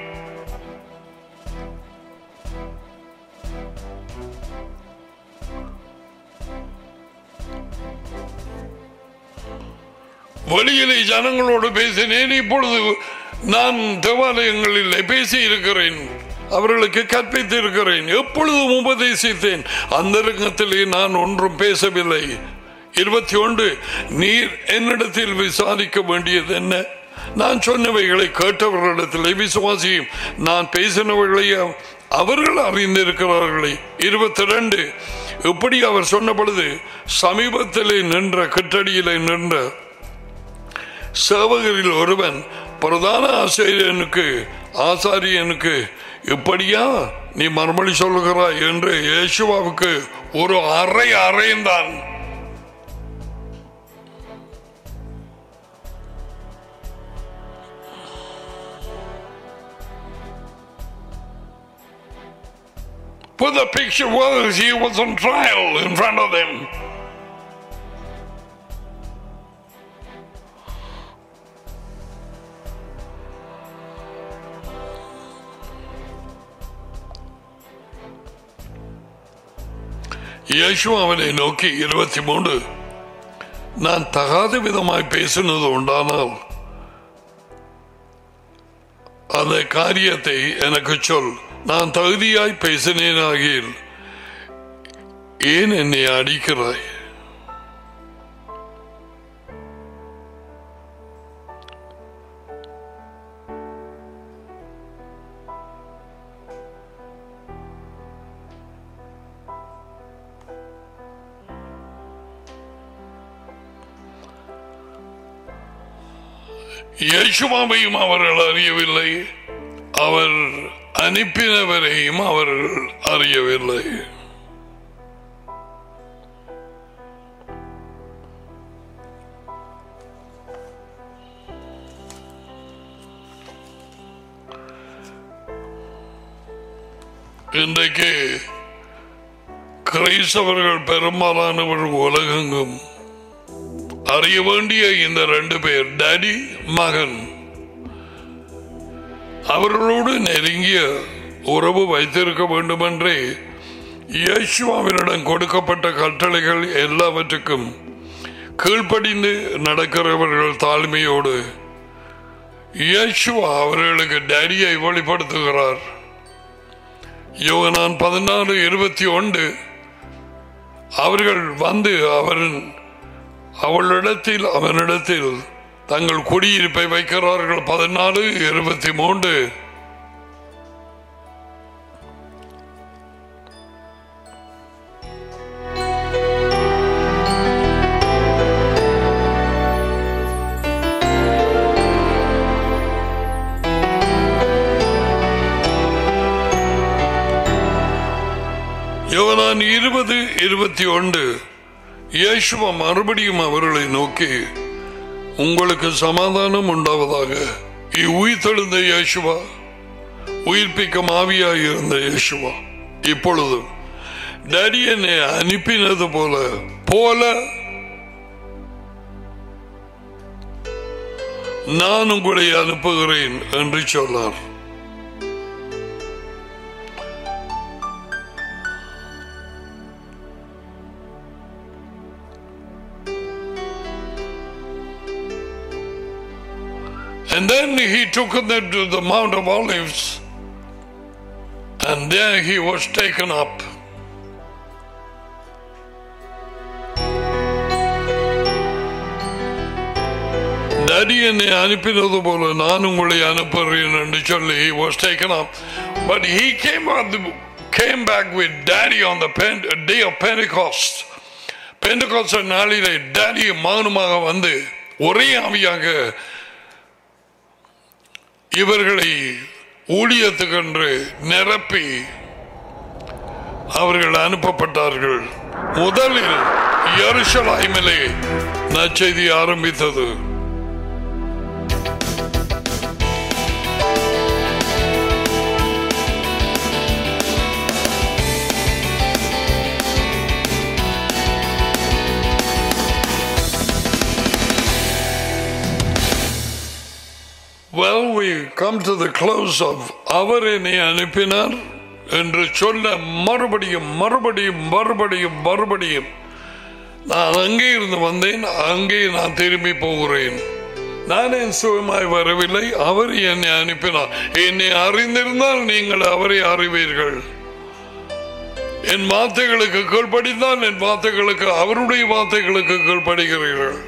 வெளியிலே ஜனங்களோடு பேசினேன் இப்பொழுது நான் தேவாலயங்களில் பேசி இருக்கிறேன் அவர்களுக்கு கற்பித்து இருக்கிறேன் எப்பொழுதும் உபதேசித்தேன் அந்தரங்கத்திலே நான் ஒன்றும் பேசவில்லை இருபத்தி ஒன்று நீர் என்னிடத்தில் விசாரிக்க வேண்டியது என்ன நான் சொன்னவைகளை கேட்டவர்களிடத்திலே விசுவாசியும் நான் பேசினவைகளையும் அவர்கள் அறிந்திருக்கிறார்களே இருபத்தி ரெண்டு எப்படி அவர் சொன்ன பொழுது சமீபத்திலே நின்ற கட்டடியிலே நின்ற சேவகரில் ஒருவன் பிரதான ஆசிரியனுக்கு ஆசாரியனுக்கு இப்படியா நீ மறுமொழி சொல்லுகிறாய் என்று இயேசுவாவுக்கு ஒரு அறை அறைந்தான் But the picture was he was on trial in front of them. இயேசு அவனை நோக்கி இருபத்தி மூன்று நான் தகாத விதமாய் பேசினது உண்டானால் அந்த காரியத்தை எனக்கு சொல் நான் தகுதியாய் பேசினேனாகில் ஏன் என்னை அடிக்கிறாய் இயேசுவாவையும் அவர்கள் அறியவில்லை அவர் அனுப்பினவரையும் அவர்கள் அறியவில்லை இன்றைக்கு கிரைஸ்தவர்கள் பெரும்பாலானவர்கள் உலகெங்கும் அறிய வேண்டிய இந்த ரெண்டு பேர் டாடி மகன் அவர்களோடு நெருங்கிய உறவு வைத்திருக்க வேண்டுமென்றே இயேசுவாவினிடம் கொடுக்கப்பட்ட கட்டளைகள் எல்லாவற்றுக்கும் கீழ்ப்படிந்து நடக்கிறவர்கள் தாழ்மையோடு இயேசுவா அவர்களுக்கு டேடியை வெளிப்படுத்துகிறார் யோகனான் பதினாலு இருபத்தி ஒன்று அவர்கள் வந்து அவரின் அவளிடத்தில் அவனிடத்தில் தங்கள் குடியிருப்பை வைக்கிறார்கள் பதினாலு இருபத்தி மூன்று யோகனான் இருபது இருபத்தி ஒன்று இயேசுவா மறுபடியும் அவர்களை நோக்கி உங்களுக்கு சமாதானம் உண்டாவதாக உயிர்த்தெழுந்த இயேசுவா உயிர்ப்பிக்கும் ஆவியாய் இருந்த இயேசுவா இப்பொழுது டேடி என்னை அனுப்பினது போல போல நான் உங்களை அனுப்புகிறேன் என்று சொன்னார் And then he took them to the Mount of Olives, and there he was taken up. Daddy என்னை அனுப்பினது போல நான் உங்களை அனுப்புகிறேன் என்று சொல்லி he was taken up. But he came, on the, came back with daddy on the pen, day of Pentecost. பெந்தகோஸ்த நாளிலே daddy மௌனமாக வந்து ஒரே ஆவியாக இவர்களை ஊழியத்துக்கென்று நிரப்பி அவர்கள் அனுப்பப்பட்டார்கள் முதலில் எருசலாய்மிலே நற்செய்தி ஆரம்பித்தது Well, we come to the close of அவர் என்னை அனுப்பினார் என்று சொல்ல மறுபடியும் மறுபடியும் மறுபடியும் மறுபடியும் நான் அங்கே இருந்து வந்தேன் அங்கே நான் திரும்பி போகிறேன் நான் என் சுயமாய் வரவில்லை அவர் என்னை அனுப்பினார் என்னை அறிந்திருந்தால் நீங்கள் அவரை அறிவீர்கள் என் வார்த்தைகளுக்கு கீழ்ப்படிந்தால் என் வார்த்தைகளுக்கு அவருடைய வார்த்தைகளுக்கு கீழ்ப்படுகிறீர்கள்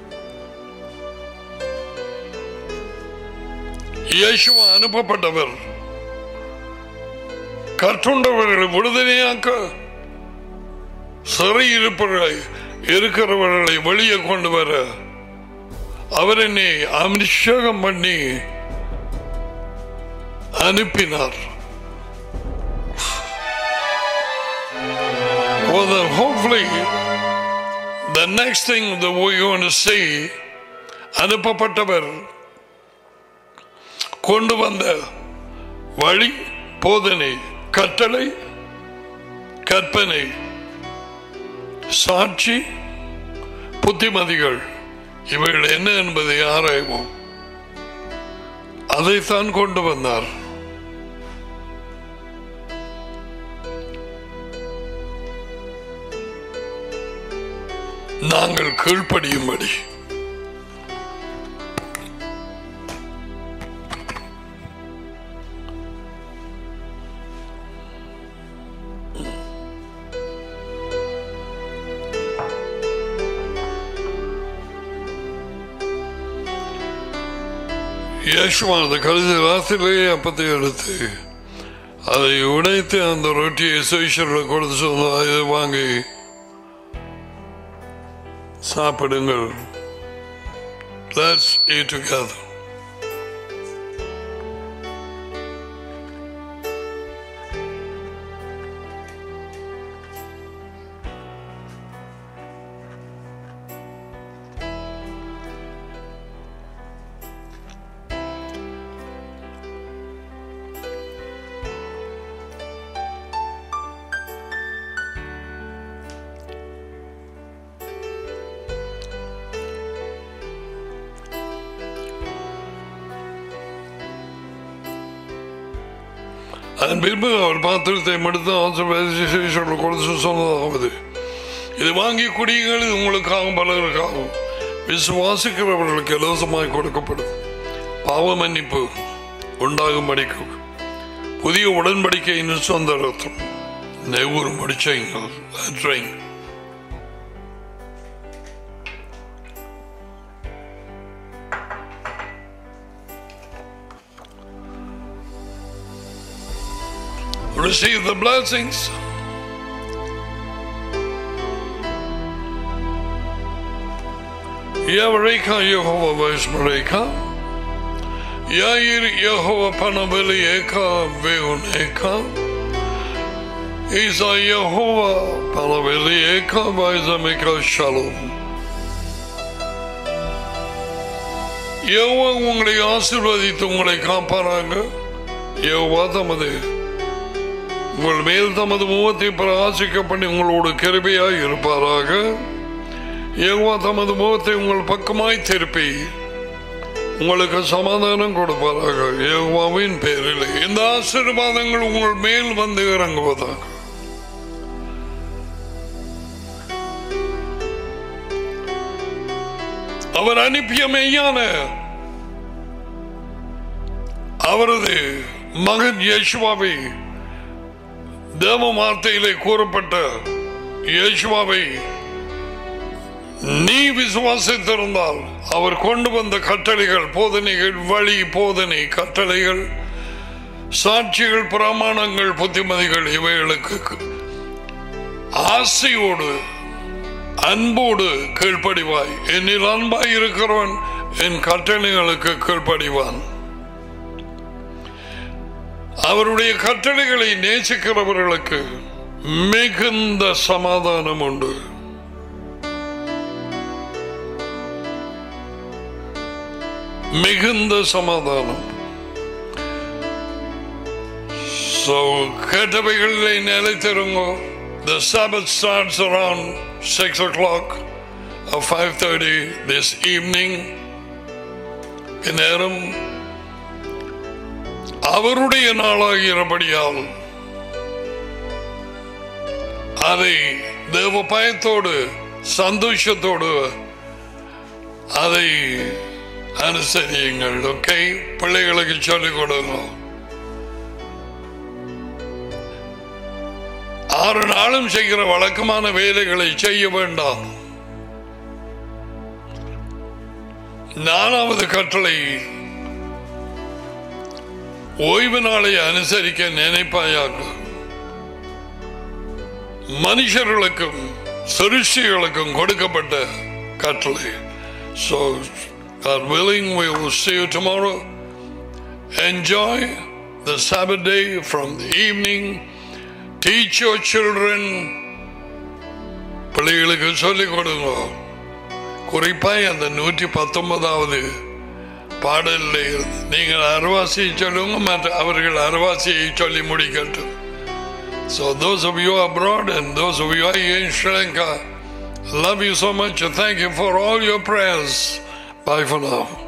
இயேசுவா அனுப்பப்பட்டவர் கற்றுண்டவர்களை விடுதலையாக்க சிறை இருப்பவர்களை இருக்கிறவர்களை வெளியே கொண்டு வர அவர் என்னை அபிஷேகம் பண்ணி அனுப்பினார் Well, then hopefully, the next thing that we're going to see, அனுப்பப்பட்டவர் கொண்டு வந்த வழி போதனை கட்டளை கற்பனை சாட்சி புத்திமதிகள் இவைகள் என்ன என்பதை ஆராய்வோம் அதைத்தான் கொண்டு வந்தார் நாங்கள் கீழ்ப்படியும்படி இயேசுவா அந்த கடைசி ராத்திரிலேயே அப்பத்தை எடுத்து அதை உடைத்து அந்த ரொட்டியை சுவிஷரில் கொடுத்து சொன்னார் இதை வாங்கி சாப்பிடுங்கள் Let's eat together. அதன் பின்பு அவர் பாத்திரத்தை மடுத்து ஆசிர்வாத கொடுத்து சொன்னதாவது இது வாங்கி குடியுங்கள் இது உங்களுக்காகவும் பலருக்காகவும் விசுவாசிக்கிறவர்களுக்கு இலவசமாய் கொடுக்கப்படும் பாவ மன்னிப்பு உண்டாகும்படிக்கு புதிய உடன்படிக்கையின் சொந்த ரத்தம் நெவ்வூர் முடிச்சைங்கள் ட்ரெயின் receive the blessings. Yavareka Yehova Vaismareka. Yair Yehova Panaveli Eka Veuneka. Isa Yehova Panaveli Eka Vaizameka Shalom. யெகோவா உங்களை ஆசீர்வதித்து உங்களை காப்பாராங்க யெகோவா தமது உங்கள் மேல் தமது முகத்தை பிரகாசிக்க பண்ணி உங்களோடு கிருபையாய் இருப்பாராக யெகோவா தமது முகத்தை உங்கள் பக்கமாய் திருப்பி உங்களுக்கு சமாதானம் கொடுப்பாராக யெகோவாவின் பேரில் இந்த ஆசீர்வாதங்கள் உங்கள் மேல் வந்து இறங்குவதாக அவர் அனுப்பிய மெய்யான அவரது மகன் யேசுவாவை தேவ வார்த்தையிலே கூறப்பட்ட இயேசுவாவை நீ விசுவாசித்திருந்தால் அவர் கொண்டு வந்த கட்டளைகள் போதனைகள் வழி போதனை கட்டளைகள் சாட்சிகள் பிரமாணங்கள் புத்திமதிகள் இவைகளுக்கு ஆசையோடு அன்போடு கீழ்ப்படிவாய் என்னில் அன்பாய் இருக்கிறவன் என் கட்டளைகளுக்கு கீழ்ப்படிவான் அவருடைய கட்டளைகளை நேசிக்கிறவர்களுக்கு மிகுந்த சமாதானம் உண்டு மிகுந்த சமாதானம் So, கேட்டவைகளிலே நிலைத்திருங்கோ The Sabbath starts around 6 o'clock or 5.30 this evening. இந்நேரம் அவருடைய நாளாகிறபடியால் அதை தேவ பயத்தோடு சந்தோஷத்தோடு அதை அனுசரியுங்கள் ஓகே பிள்ளைகளுக்கு சொல்லிக் கொடுங்க ஆறு நாளும் செய்கிற வழக்கமான வேலைகளை செய்ய வேண்டாம் நாலாவது கட்டளை ஓய்வு நாளை அனுசரிக்க நினைப்பாயாக மனுஷர்களுக்கும் சிருஷ்டிகளுக்கும் கொடுக்கப்பட்ட கட்டளை So, God willing, we will see you tomorrow. Enjoy the Sabbath day from the evening. Teach your children. பிள்ளைகளுக்கு சொல்லிக் கொடுங்க குறிப்பாய் அந்த நூற்றி பத்தொன்பதாவது பாடலில் இருந்து நீங்கள் அரவாசியை சொல்லுங்க மற்ற அவர்கள் அரவாசியை சொல்லி முடிக்கட்டும் So those of you abroad and those of you here in Sri Lanka, I love you so much and thank you for all your prayers. Bye for now.